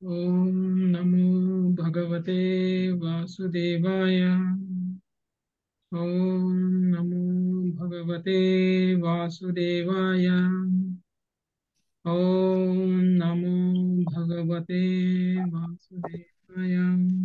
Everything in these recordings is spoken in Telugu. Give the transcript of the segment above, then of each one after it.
ॐ नमो भगवते वासुदेवाय ॐ नमो भगवते वासुदेवाय ॐ नमो भगवते वासुदेवाय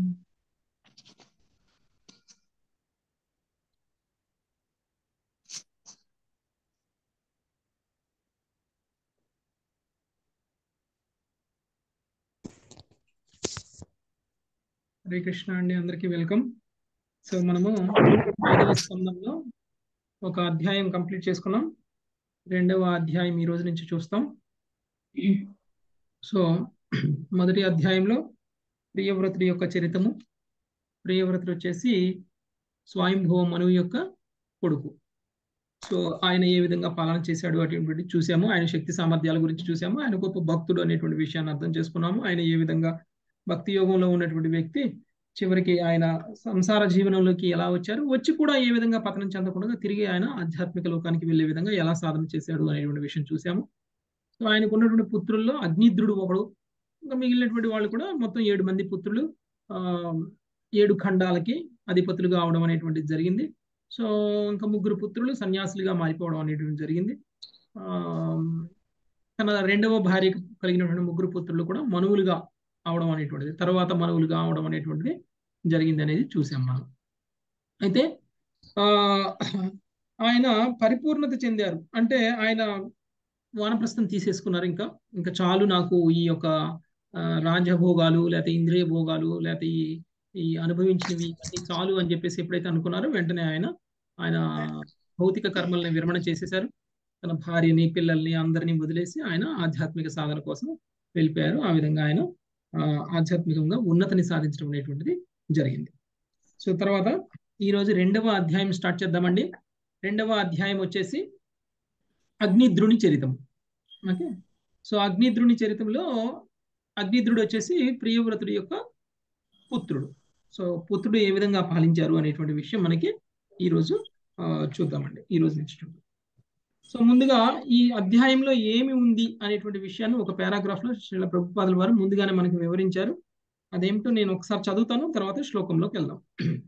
హరే కృష్ణ అండి అందరికీ వెల్కమ్ సో మనము ఐదవ స్కందంలో ఒక అధ్యాయం కంప్లీట్ చేసుకున్నాం రెండవ అధ్యాయం ఈ రోజు నుంచి చూస్తాం సో మొదటి అధ్యాయంలో ప్రియవ్రతుడి యొక్క చరితము ప్రియవ్రతుడు వచ్చేసి స్వయంభవ మనువు యొక్క కొడుకు సో ఆయన ఏ విధంగా పాలన చేశాడు అటువంటి చూసాము ఆయన శక్తి సామర్థ్యాల గురించి చూసాము ఆయన గొప్ప భక్తుడు అనేటువంటి విషయాన్ని అర్థం చేసుకున్నాము ఆయన ఏ విధంగా భక్తి యోగంలో ఉన్నటువంటి వ్యక్తి చివరికి ఆయన సంసార జీవనంలోకి ఎలా వచ్చారు వచ్చి కూడా ఏ విధంగా పతనం చెందకుండా తిరిగి ఆయన ఆధ్యాత్మిక లోకానికి వెళ్లే విధంగా ఎలా సాధన చేశాడు అనేటువంటి విషయం చూసాము సో ఆయనకు ఉన్నటువంటి పుత్రుల్లో అగ్నిద్రుడు ఒకడు ఇంకా మిగిలినటువంటి వాళ్ళు కూడా మొత్తం ఏడు మంది పుత్రులు ఆ ఏడు ఖండాలకి అధిపతులుగా అవడం అనేటువంటిది జరిగింది సో ఇంకా ముగ్గురు పుత్రులు సన్యాసులుగా మారిపోవడం అనేటువంటి జరిగింది ఆ తన రెండవ భార్య కలిగినటువంటి ముగ్గురు పుత్రులు కూడా మనువులుగా అవడం అనేటువంటిది తర్వాత మనవులుగా అవడం అనేటువంటిది జరిగింది అనేది చూసాం మనం అయితే ఆ ఆయన పరిపూర్ణత చెందారు అంటే ఆయన వానప్రస్థం తీసేసుకున్నారు ఇంకా ఇంకా చాలు నాకు ఈ యొక్క రాజ్యభోగాలు లేకపోతే ఇంద్రియ భోగాలు లేకపోతే ఈ ఈ అనుభవించినవి చాలు అని చెప్పేసి ఎప్పుడైతే అనుకున్నారో వెంటనే ఆయన ఆయన భౌతిక కర్మల్ని విరమణ చేసేశారు తన భార్యని పిల్లల్ని అందరినీ వదిలేసి ఆయన ఆధ్యాత్మిక సాధన కోసం వెళ్ళిపోయారు ఆ విధంగా ఆయన ఆధ్యాత్మికంగా ఉన్నతిని సాధించడం అనేటువంటిది జరిగింది సో తర్వాత ఈరోజు రెండవ అధ్యాయం స్టార్ట్ చేద్దామండి రెండవ అధ్యాయం వచ్చేసి అగ్నిద్రుని చరితం ఓకే సో అగ్నిద్రుని చరితంలో అగ్నిద్రుడు వచ్చేసి ప్రియవ్రతుడి యొక్క పుత్రుడు సో పుత్రుడు ఏ విధంగా పాలించారు అనేటువంటి విషయం మనకి ఈరోజు చూద్దామండి ఈ రోజు నుంచి చూద్దాం సో ముందుగా ఈ అధ్యాయంలో ఏమి ఉంది అనేటువంటి విషయాన్ని ఒక పారాగ్రాఫ్ లో శ్రీల ప్రభుపాదుల వారు ముందుగానే మనకి వివరించారు అదేమిటో నేను ఒకసారి చదువుతాను తర్వాత శ్లోకంలోకి వెళ్దాం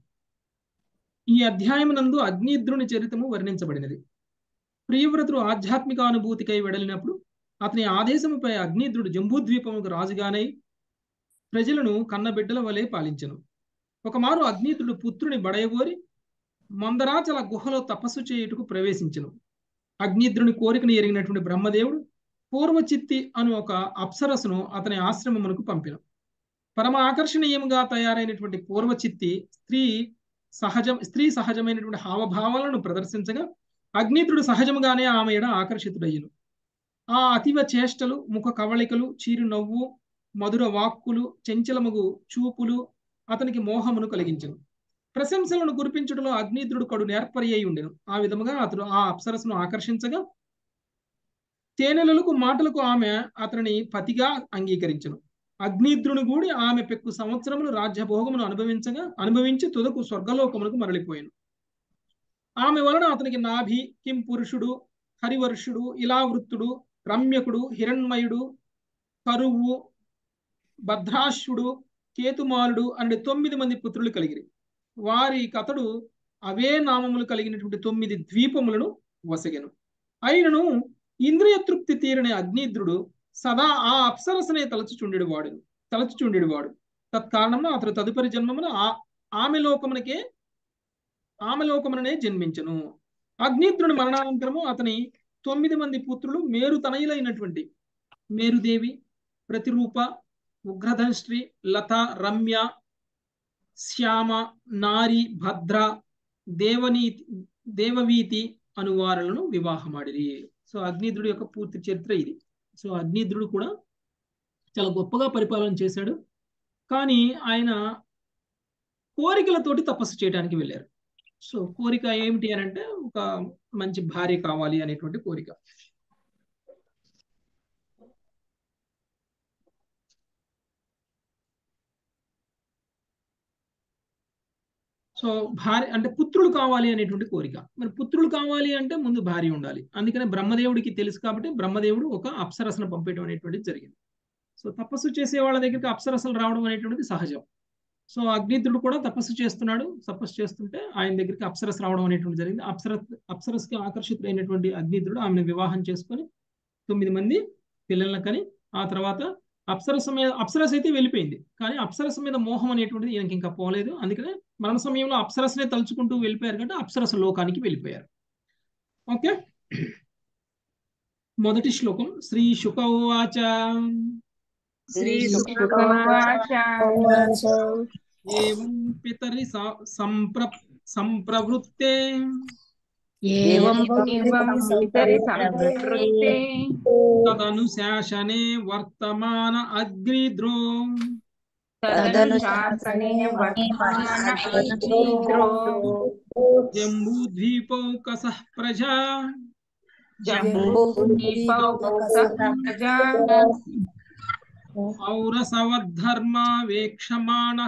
ఈ అధ్యాయం నందు అగ్నిద్రుని చరితము వర్ణించబడినది ప్రియవ్రతుడు ఆధ్యాత్మిక అనుభూతికై వెడలినప్పుడు అతని ఆదేశముపై అగ్నిద్రుడు జంబూద్వీపముకు రాజుగానై ప్రజలను కన్నబిడ్డల వలె పాలించను ఒకమారు అగ్నిద్రుడు పుత్రుని బడయగోరి మందరాచల గుహలో తపస్సు చేయుటకు ప్రవేశించను అగ్నిద్రుని కోరికను ఎరిగినటువంటి బ్రహ్మదేవుడు పూర్వచిత్తి అను ఒక అప్సరస్సును అతని ఆశ్రమమునకు పంపిన పరమ ఆకర్షణీయముగా తయారైనటువంటి పూర్వచిత్తి స్త్రీ సహజం స్త్రీ సహజమైనటువంటి హావభావాలను ప్రదర్శించగా అగ్నిద్రుడు సహజముగానే ఆమె ఎడ ఆకర్షితుడయ్యను ఆ అతివ చేష్టలు ముఖ కవళికలు చీరు నవ్వు మధుర వాక్కులు చెంచలముగు చూపులు అతనికి మోహమును కలిగించను ప్రశంసలను కురిపించడంలో అగ్నిద్రుడు కడు నేర్పరి అయి ఉండెను ఆ విధముగా అతడు ఆ అప్సరస్సును ఆకర్షించగా తేనెలకు మాటలకు ఆమె అతనిని పతిగా అంగీకరించను అగ్నిద్రుని గూడి ఆమె పెక్కు సంవత్సరములు రాజ్యభోగమును అనుభవించగా అనుభవించి తుదకు స్వర్గలోకములకు మరలిపోయాను ఆమె వలన అతనికి నాభి కిం పురుషుడు హరివర్షుడు ఇలావృత్తుడు రమ్యకుడు హిరణ్మయుడు కరువు భద్రాశ్వుడు కేతుమాలుడు అనే తొమ్మిది మంది పుత్రులు కలిగిరి వారి కథడు అవే నామములు కలిగినటువంటి తొమ్మిది ద్వీపములను వసగెను అయినను ఇంద్రియ తృప్తి తీరని అగ్నిద్రుడు సదా ఆ అప్సరసనే తలచుచుండెడు వాడు తలచుచుండెడు వాడు తత్కారణము అతడు తదుపరి జన్మమున ఆ ఆమె లోకమునకే ఆమె లోకముననే జన్మించను అగ్నిద్రుని మరణానంతరము అతని తొమ్మిది మంది పుత్రులు మేరు తనయులైనటువంటి మేరుదేవి ప్రతిరూప ఉగ్రధన్శ్రీ లత రమ్య శ్యామ నారి భద్ర దేవనీతి దేవవీతి అనువారులను వివాహమాడిరి సో అగ్నిద్రుడి యొక్క పూర్తి చరిత్ర ఇది సో అగ్నిద్రుడు కూడా చాలా గొప్పగా పరిపాలన చేశాడు కానీ ఆయన కోరికలతోటి తపస్సు చేయడానికి వెళ్ళారు సో కోరిక ఏమిటి అని అంటే ఒక మంచి భార్య కావాలి అనేటువంటి కోరిక సో భార్య అంటే పుత్రుడు కావాలి అనేటువంటి కోరిక మరి పుత్రుడు కావాలి అంటే ముందు భార్య ఉండాలి అందుకనే బ్రహ్మదేవుడికి తెలుసు కాబట్టి బ్రహ్మదేవుడు ఒక అప్సరసను పంపేయడం అనేటువంటిది జరిగింది సో తపస్సు చేసే వాళ్ళ దగ్గరికి అప్సరసలు రావడం అనేటువంటిది సహజం సో అగ్నిద్రుడు కూడా తపస్సు చేస్తున్నాడు తపస్సు చేస్తుంటే ఆయన దగ్గరికి అప్సరస్ రావడం అనేటువంటి జరిగింది అప్సర అప్సరస్కి ఆకర్షితులైనటువంటి అగ్నిద్రుడు ఆమెను వివాహం చేసుకొని తొమ్మిది మంది పిల్లలను కని ఆ తర్వాత అప్సరస మీద అప్సరస్ అయితే వెళ్ళిపోయింది కానీ అప్సరస మీద మోహం అనేటువంటిది ఈయనకి ఇంకా పోలేదు అందుకనే మరణ సమయంలో అప్సరస్నే తలుచుకుంటూ వెళ్ళిపోయారు కాబట్టి అప్సరస లోకానికి వెళ్ళిపోయారు ఓకే మొదటి శ్లోకం శ్రీ శుకవాచ శ్రీ శుకవాచ ఏం పితరి స- సంప్ర సంప్రవృత్తే ఏవం ఏవం పితరి సంప్రవృత్తే తదనుశాసనే వర్తమాన అగ్నిద్రో తదను శాసనే వర్తమాన అగ్నిద్రో జంబూద్వీపౌకస ప్రజా జంబూద్వీపౌకసహజా ఔరసవద్ధర్మ వేక్షమాణ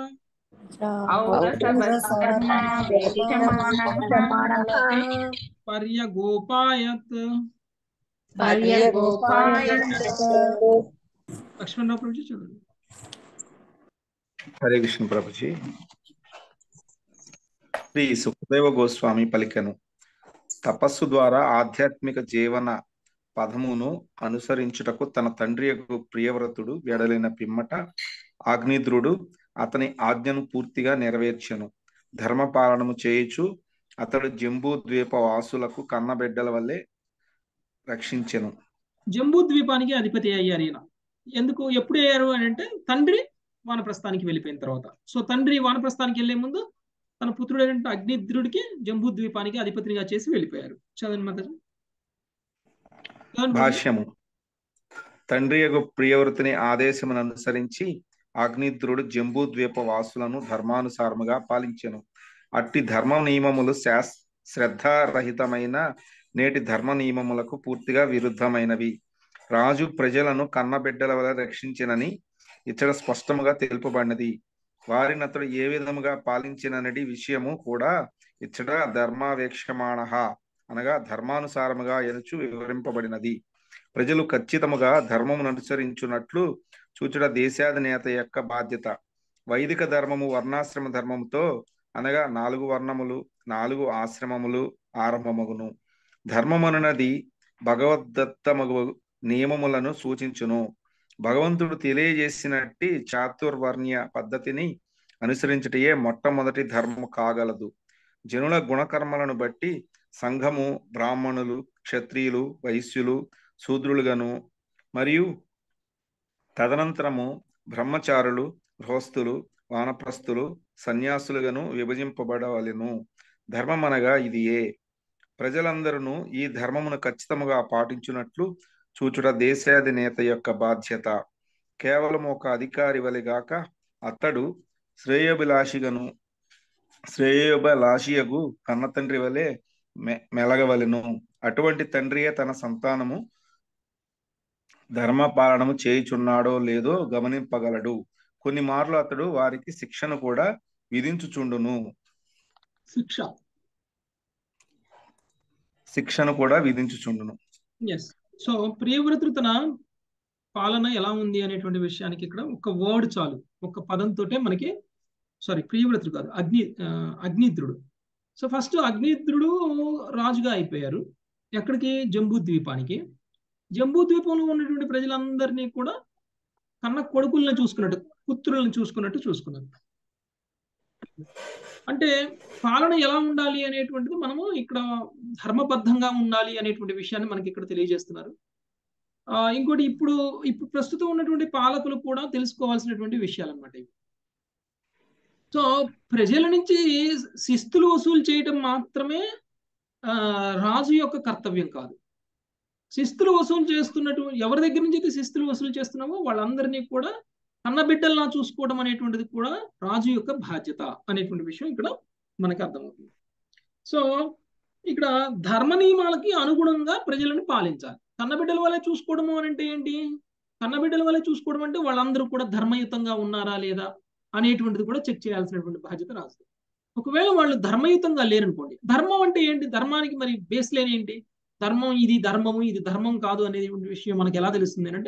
ఔరసవధర్మా వేక్షమాణః పర్యగోపాయత్ పర్యగోపాయత్ లక్ష్మణరావు ప్రభుజీ చూడండి హరే కృష్ణ ప్రభుజీ శ్రీ సుఖదేవ గోస్వామి పలికెను తపస్సు ద్వారా ఆధ్యాత్మిక జీవన పదమును అనుసరించుటకు తన తండ్రి యొక్క ప్రియవ్రతుడు వెడలిన పిమ్మట ఆగ్నిద్రుడు అతని ఆజ్ఞను పూర్తిగా నెరవేర్చెను ధర్మపాలనము చేయుచు అతడు జంబూ ద్వీప వాసులకు కన్నబిడ్డల వల్లే రక్షించెను జంబూ ద్వీపానికి అధిపతి అయ్యారు ఈయన ఎందుకు ఎప్పుడు అయ్యారు అని అంటే తండ్రి వానప్రస్థానికి వెళ్ళిపోయిన తర్వాత సో తండ్రి వానప్రస్థానికి వెళ్లే ముందు తన పుత్రుడైన అగ్నిద్రుడికి జంబూ ద్వీపానికి అధిపతిగా చేసి వెళ్ళిపోయారు చదవండి మాతాజీ చదవండి ప్రభుజీ. భాష్యము తండ్రి యొక్క ప్రియవ్రతుని ఆదేశమును అనుసరించి అగ్నిద్రుడు జంబూ ద్వీప వాసులను ధర్మానుసారముగా పాలించెను అట్టి ధర్మ నియమములు శాస్ శ్రద్ధారహితమైన నేటి ధర్మ నియమములకు పూర్తిగా విరుద్ధమైనవి రాజు ప్రజలను కన్నబిడ్డల వల్ల రక్షించినని ఇచ్చట స్పష్టముగా తెలుపబడినది వారిని అతడు ఏ విధముగా పాలించిననడి విషయము కూడా ఇచ్చట ధర్మావేక్షమాణ అనగా ధర్మానుసారముగా ఎనుచు వివరింపబడినది ప్రజలు ఖచ్చితముగా ధర్మమును అనుసరించున్నట్లు చూచుట దేశాధినేత యొక్క బాధ్యత వైదిక ధర్మము వర్ణాశ్రమ ధర్మముతో అనగా నాలుగు వర్ణములు నాలుగు ఆశ్రమములు ఆరంభమగును ధర్మమనున్నది భగవద్దత్తమగు నియమములను సూచించును భగవంతుడు తెలియజేసినట్టి చాతుర్వర్ణ్య పద్ధతిని అనుసరించుటయే మొట్టమొదటి ధర్మము కాగలదు జనుల గుణకర్మలను బట్టి సంఘము బ్రాహ్మణులు క్షత్రియులు వైశ్యులు శూద్రులుగాను మరియు తదనంతరము బ్రహ్మచారులు గృహస్థులు వానప్రస్థులు సన్యాసులుగాను విభజింపబడవలెను ధర్మమనగా ఇది ఏ ప్రజలందరూ ఈ ధర్మమును ఖచ్చితముగా పాటించున్నట్లు చూచుట దేశాధినేత యొక్క బాధ్యత కేవలం ఒక అధికారి వలెగాక అతడు శ్రేయోభిలాషిగను శ్రేయోభిలాషియగు కన్న తండ్రి వలె మె మెలగవలెను అటువంటి తండ్రియే తన సంతానము ధర్మపాలనము చేయుచున్నాడో లేదో గమనింపగలడు కొన్ని మార్లు అతడు వారికి శిక్షను కూడా విధించుచుండును శిక్ష శిక్షను కూడా విధించుచుండును ఎస్ సో ప్రియవ్రతుడు తన పాలన ఎలా ఉంది అనేటువంటి విషయానికి ఇక్కడ ఒక వర్డ్ చాలు ఒక పదంతోటే మనకి సారీ ప్రియవ్రతుడు కాదు అగ్ని ఆ, అగ్నిద్రుడు సో ఫస్ట్ అగ్నిద్రుడు రాజుగా అయిపోయారు ఎక్కడికి జంబూ ద్వీపానికి జంబూ ద్వీపంలో ఉన్నటువంటి ప్రజలందరినీ కూడా కన్న కొడుకుల్ని చూసుకున్నట్టు పుత్రులను చూసుకున్నట్టు చూసుకున్నారు అంటే పాలన ఎలా ఉండాలి అనేటువంటిది మనము ఇక్కడ ధర్మబద్ధంగా ఉండాలి అనేటువంటి విషయాన్ని మనకి ఇక్కడ తెలియజేస్తున్నారు ఆ ఇంకోటి ఇప్పుడు ఇప్పుడు ప్రస్తుతం ఉన్నటువంటి పాలకులు కూడా తెలుసుకోవాల్సినటువంటి విషయాలు అనమాట ఇవి సో ప్రజల నుంచి శిస్తులు వసూలు చేయటం మాత్రమే ఆ రాజు యొక్క కర్తవ్యం కాదు శిస్తులు వసూలు చేస్తున్నట్టు ఎవరి దగ్గర నుంచి అయితే శిస్తులు వసూలు చేస్తున్నామో వాళ్ళందరినీ కూడా కన్నబిడ్డల్లా చూసుకోవడం అనేటువంటిది కూడా రాజు యొక్క బాధ్యత అనేటువంటి విషయం ఇక్కడ మనకు అర్థమవుతుంది సో ఇక్కడ ధర్మ నియమాలకి అనుగుణంగా ప్రజలను పాలించాలి కన్నబిడ్డల వల్లే చూసుకోవడము అని అంటే ఏంటి కన్నబిడ్డల వల్లే చూసుకోవడం అంటే వాళ్ళందరూ కూడా ధర్మయుతంగా ఉన్నారా లేదా అనేటువంటిది కూడా చెక్ చేయాల్సినటువంటి బాధ్యత రాజు ఒకవేళ వాళ్ళు ధర్మయుతంగా లేరనుకోండి ధర్మం అంటే ఏంటి ధర్మానికి మరి బేస్ లేని ఏంటి ధర్మం ఇది ధర్మము ఇది ధర్మం కాదు అనేది విషయం మనకి ఎలా తెలుస్తుంది అంటే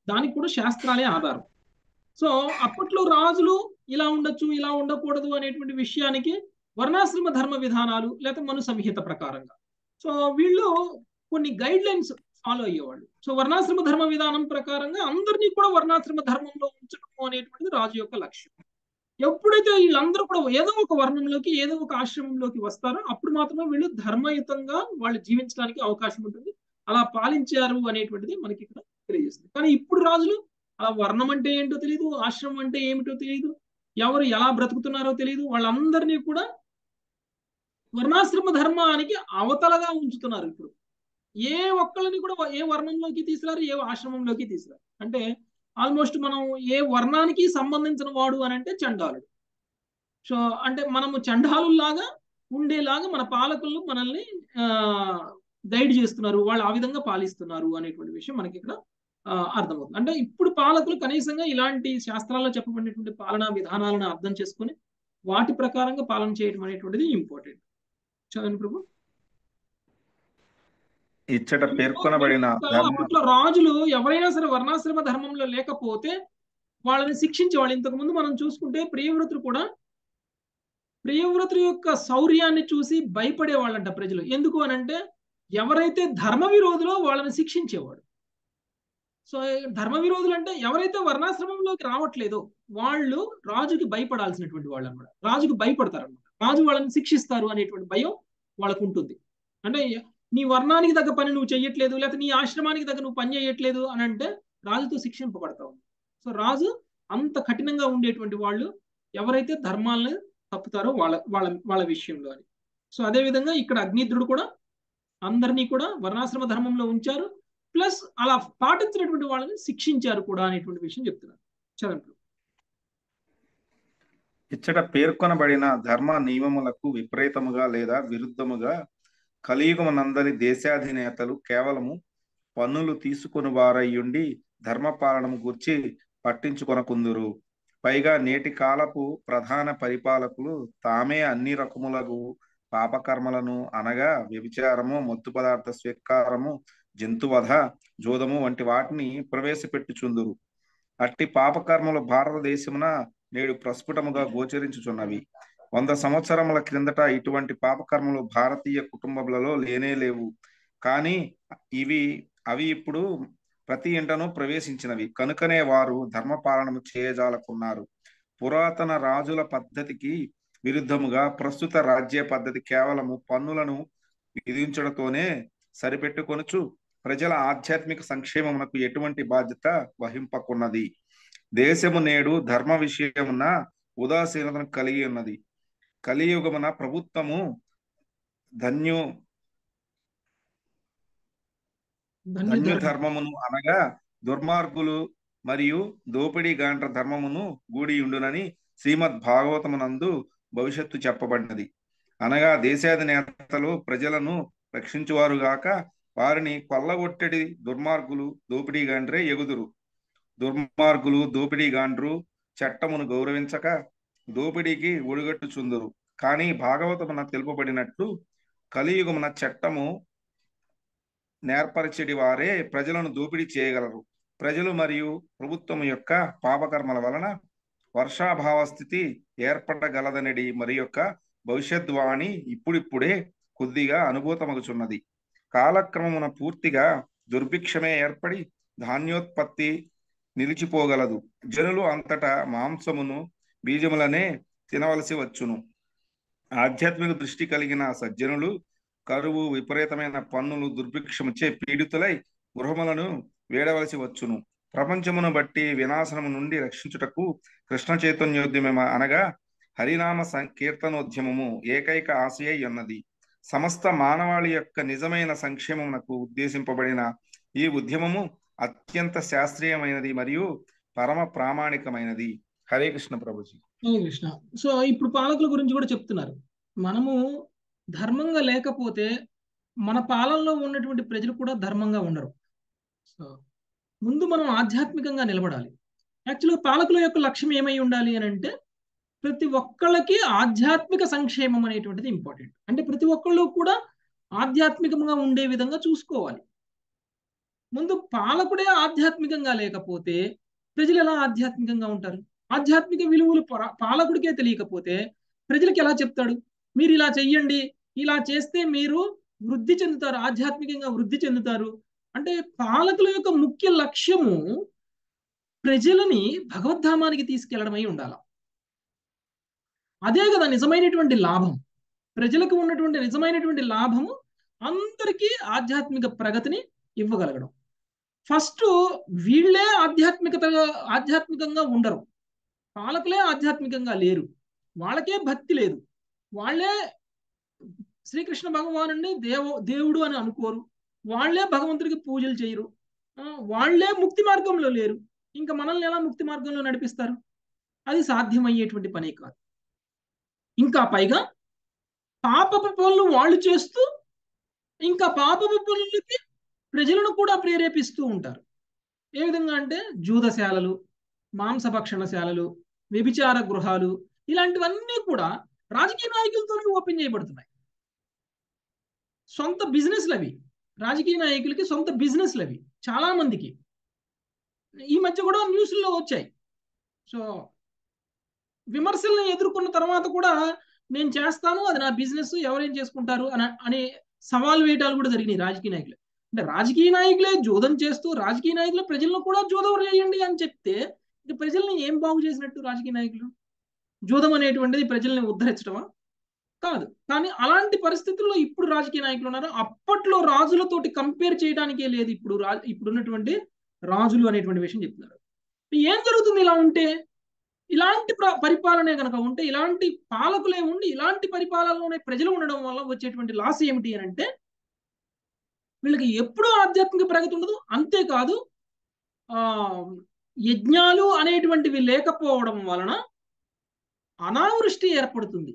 దానికి కూడా శాస్త్రాలే ఆధారం సో అప్పట్లో రాజులు ఇలా ఉండొచ్చు ఇలా ఉండకూడదు అనేటువంటి విషయానికి వర్ణాశ్రమ ధర్మ విధానాలు లేకపోతే మను సంహిత ప్రకారంగా సో వీళ్ళు కొన్ని గైడ్ లైన్స్ ఫాలో అయ్యేవాళ్ళు సో వర్ణాశ్రమ ధర్మ విధానం ప్రకారంగా అందరినీ కూడా వర్ణాశ్రమ ధర్మంలో ఉంచడం అనేటువంటిది రాజు యొక్క లక్ష్యం ఎప్పుడైతే వీళ్ళందరూ కూడా ఏదో ఒక వర్ణంలోకి ఏదో ఒక ఆశ్రమంలోకి వస్తారో అప్పుడు మాత్రమే వీళ్ళు ధర్మయుతంగా వాళ్ళు జీవించడానికి అవకాశం ఉంటుంది అలా పాలించారు అనేటువంటిది మనకి ఇక్కడ తెలియజేస్తుంది కానీ ఇప్పుడు రాజులు అలా వర్ణం అంటే ఏంటో తెలియదు ఆశ్రమం అంటే ఏమిటో తెలియదు ఎవరు ఎలా బ్రతుకుతున్నారో తెలియదు వాళ్ళందరినీ కూడా వర్ణాశ్రమ ధర్మానికి అవతలగా ఉంచుతున్నారు ఇప్పుడు ఏ ఒక్కళ్ళని కూడా ఏ వర్ణంలోకి తీసుకురారు ఏ ఆశ్రమంలోకి తీసుకురారు అంటే ఆల్మోస్ట్ మనం ఏ వర్ణానికి సంబంధించిన వాడు అని అంటే చండాలుడు సో అంటే మనము చండాలులాగా ఉండేలాగా మన పాలకులు మనల్ని గైడ్ చేస్తున్నారు వాళ్ళు ఆ విధంగా పాలిస్తున్నారు అనేటువంటి విషయం మనకి ఇక్కడ అర్థమవుతుంది అంటే ఇప్పుడు పాలకులు కనీసంగా ఇలాంటి శాస్త్రాల్లో చెప్పబడినటువంటి పాలనా విధానాలను అర్థం చేసుకొని వాటి ప్రకారంగా పాలన చేయడం అనేటువంటిది ఇంపార్టెంట్ చదవండి ప్రభు ఇచ్చట పేర్కొనబడిన ధర్మ అప్పట్లో రాజులు ఎవరైనా సరే వర్ణాశ్రమ ధర్మంలో లేకపోతే వాళ్ళని శిక్షించేవాళ్ళు ఇంతకు ముందు మనం చూసుకుంటే ప్రియవ్రతులు కూడా ప్రియవ్రతుల యొక్క శౌర్యాన్ని చూసి భయపడేవాళ్ళంట ప్రజలు ఎందుకు అని అంటే ఎవరైతే ధర్మ విరోధులో వాళ్ళని శిక్షించేవాడు సో ధర్మ విరోధులు అంటే ఎవరైతే వర్ణాశ్రమంలోకి రావట్లేదో వాళ్ళు రాజుకి భయపడాల్సినటువంటి వాళ్ళు అనమాట రాజుకి భయపడతారు అనమాట రాజు వాళ్ళని శిక్షిస్తారు అనేటువంటి భయం వాళ్ళకు ఉంటుంది అంటే నీ వర్ణానికి తగ్గ పని నువ్వు చెయ్యట్లేదు లేకపోతే నీ ఆశ్రమానికి తగ్గ నువ్వు పని చేయట్లేదు అని అంటే రాజుతో శిక్షింపబడతావు సో రాజు అంత కఠినంగా ఉండేటువంటి వాళ్ళు ఎవరైతే ధర్మాలను తప్పుతారో వాళ్ళ వాళ్ళ వాళ్ళ విషయంలో అని సో అదే విధంగా ఇక్కడ అగ్నిద్రుడు కూడా అందరినీ కూడా వర్ణాశ్రమ ధర్మంలో ఉంచారు ప్లస్ అలా పాటించినటువంటి వాళ్ళని శిక్షించారు కూడా అనేటువంటి విషయం చెప్తున్నారు చదవండి ఇచ్చట పేర్కొనబడిన ధర్మ నియమములకు విపరీతముగా లేదా విరుద్ధముగా కలియుగమునందరి దేశాధినేతలు కేవలము పన్నులు తీసుకుని వారయ్యుండి ధర్మపాలనము గుర్చి పట్టించుకొనకుందురు పైగా నేటి కాలపు ప్రధాన పరిపాలకులు తామే అన్ని రకములకు పాపకర్మలను అనగా వ్యభిచారము మత్తు పదార్థ స్వీకారము జంతువధ జోదము వంటి వాటిని ప్రవేశపెట్టుచుందురు అట్టి పాపకర్మలు భారతదేశమున నేడు ప్రస్ఫుటముగా గోచరించుచున్నవి వంద సంవత్సరముల క్రిందట ఇటువంటి పాపకర్మలు భారతీయ కుటుంబములలో లేనే లేవు కానీ ఇవి అవి ఇప్పుడు ప్రతి ఇంటను ప్రవేశించినవి కనుకనే వారు ధర్మపాలనము చేయజాలకున్నారు పురాతన రాజుల పద్ధతికి విరుద్ధముగా ప్రస్తుత రాజ్య పద్ధతి కేవలము పన్నులను విధించడంతోనే సరిపెట్టుకొనుచు ప్రజల ఆధ్యాత్మిక సంక్షేమమునకు ఎటువంటి బాధ్యత వహింపకున్నది దేశము నేడు ధర్మ విషయమున ఉదాసీనతను కలిగి ఉన్నది కలియుగమున ప్రభుత్వము ధన్యు ధన్యు ధర్మమును అనగా దుర్మార్గులు మరియు దోపిడీ గాండ్ర ధర్మమును గూడి ఉండునని శ్రీమద్ భాగవతమునందు భవిష్యత్తు చెప్పబడినది అనగా దేశాధినేతలు ప్రజలను రక్షించువారుగాక వారిని కొల్లగొట్టడి దుర్మార్గులు దోపిడీ గాండ్రే ఎగుదురు దుర్మార్గులు దోపిడీ గాండ్రు చట్టమును గౌరవించక దోపిడీకి ఒడిగట్టుచుందురు కానీ భాగవతమున తెలుపబడినట్లు కలియుగమున చట్టము నేర్పరచడి వారే ప్రజలను దోపిడీ చేయగలరు ప్రజలు మరియు ప్రభుత్వం యొక్క పాపకర్మల వలన వర్షాభావ స్థితి ఏర్పడగలదనడి మరి యొక్క భవిష్యద్వాణి ఇప్పుడిప్పుడే కొద్దిగా అనుభూతమగుచున్నది కాలక్రమమున పూర్తిగా దుర్భిక్షమే ఏర్పడి ధాన్యోత్పత్తి నిలిచిపోగలదు జనులు అంతటా మాంసమును బీజములనే తినవలసి వచ్చును ఆధ్యాత్మిక దృష్టి కలిగిన సజ్జనులు కరువు విపరీతమైన పన్నులు దుర్భిక్షముచే పీడితులై గృహములను వేడవలసి వచ్చును ప్రపంచమును బట్టి వినాశనము నుండి రక్షించుటకు కృష్ణ చైతన్యోద్యమ అనగా హరినామ సంకీర్తనోద్యమము ఏకైక ఆశయై ఉన్నది సమస్త మానవాళి యొక్క నిజమైన సంక్షేమమునకు ఉద్దేశింపబడిన ఈ ఉద్యమము అత్యంత శాస్త్రీయమైనది మరియు పరమ ప్రామాణికమైనది హరే కృష్ణ ప్రభుజీ హరే కృష్ణ సో ఇప్పుడు పాలకుల గురించి కూడా చెప్తున్నారు మనము ధర్మంగా లేకపోతే మన పాలనలో ఉన్నటువంటి ప్రజలు కూడా ధర్మంగా ఉండరు సో ముందు మనం ఆధ్యాత్మికంగా నిలబడాలి యాక్చువల్గా పాలకుల యొక్క లక్ష్యం ఏమై ఉండాలి అని అంటే ప్రతి ఒక్కళ్ళకి ఆధ్యాత్మిక సంక్షేమం అనేటువంటిది ఇంపార్టెంట్ అంటే ప్రతి ఒక్కళ్ళు కూడా ఆధ్యాత్మికంగా ఉండే విధంగా చూసుకోవాలి ముందు పాలకుడే ఆధ్యాత్మికంగా లేకపోతే ప్రజలు ఎలా ఆధ్యాత్మికంగా ఉంటారు ఆధ్యాత్మిక విలువలు పర- పాలకుడికే తెలియకపోతే ప్రజలకు ఎలా చెప్తాడు మీరు ఇలా చెయ్యండి ఇలా చేస్తే మీరు వృద్ధి చెందుతారు ఆధ్యాత్మికంగా వృద్ధి చెందుతారు అంటే పాలకుల యొక్క ముఖ్య లక్ష్యము ప్రజలని భగవద్ధామానికి తీసుకెళ్లడమై ఉండాలి అదే కదా నిజమైనటువంటి లాభం ప్రజలకు ఉన్నటువంటి నిజమైనటువంటి లాభము అందరికీ ఆధ్యాత్మిక ప్రగతిని ఇవ్వగలగడం ఫస్ట్ వీళ్ళే ఆధ్యాత్మికత ఆధ్యాత్మికంగా ఉండరు పాలకులే ఆధ్యాత్మికంగా లేరు వాళ్ళకే భక్తి లేదు వాళ్ళే శ్రీకృష్ణ భగవాను దేవ దేవుడు అని అనుకోరు వాళ్ళే భగవంతుడికి పూజలు చేయరు ఆ, వాళ్ళే ముక్తి మార్గంలో లేరు ఇంకా మనల్ని ఎలా ముక్తి మార్గంలో నడిపిస్తారు అది సాధ్యమయ్యేటువంటి పనే కాదు ఇంకా పైగా పాపపు పనులు వాళ్ళు చేస్తూ ఇంకా పాపపు పనులకి ప్రజలను కూడా ప్రేరేపిస్తూ ఉంటారు ఏ విధంగా అంటే జూదశాలలు మాంసభక్షణశాలలు వ్యభిచార గృహాలు ఇలాంటివన్నీ కూడా రాజకీయ నాయకులతోనే ఓపెన్ చేయబడుతున్నాయి సొంత బిజినెస్లు అవి రాజకీయ నాయకులకి సొంత బిజినెస్లు అవి చాలా మందికి ఈ మధ్య కూడా న్యూస్లో వచ్చాయి సో విమర్శల్ని ఎదుర్కొన్న తర్వాత కూడా నేను చేస్తాను అది నా బిజినెస్ ఎవరేం చేసుకుంటారు అని అనే సవాల్ వేయటాలు కూడా జరిగినాయి రాజకీయ నాయకులు అంటే రాజకీయ నాయకులే జోదం చేస్తూ రాజకీయ నాయకులు ప్రజలను కూడా జోదం చేయండి అని చెప్తే ఇక ప్రజల్ని ఏం బాగు చేసినట్టు రాజకీయ నాయకులు జూదం అనేటువంటిది ప్రజల్ని ఉద్ధరించడమా కాదు కానీ అలాంటి పరిస్థితుల్లో ఇప్పుడు రాజకీయ నాయకులు ఉన్నారు అప్పట్లో రాజులతోటి కంపేర్ చేయడానికే లేదు ఇప్పుడు రా ఇప్పుడు ఉన్నటువంటి రాజులు అనేటువంటి విషయం చెప్తున్నారు ఏం జరుగుతుంది ఇలా ఉంటే ఇలాంటి ప్ర- పరిపాలనే కనుక ఉంటే ఇలాంటి పాలకులే ఉండి ఇలాంటి పరిపాలనలోనే ప్రజలు ఉండడం వల్ల వచ్చేటువంటి లాస్ ఏమిటి అని అంటే వీళ్ళకి ఎప్పుడూ ఆధ్యాత్మిక ప్రగతి ఉండదు అంతేకాదు ఆ యజ్ఞాలు అనేటువంటివి లేకపోవడం వలన అనావృష్టి ఏర్పడుతుంది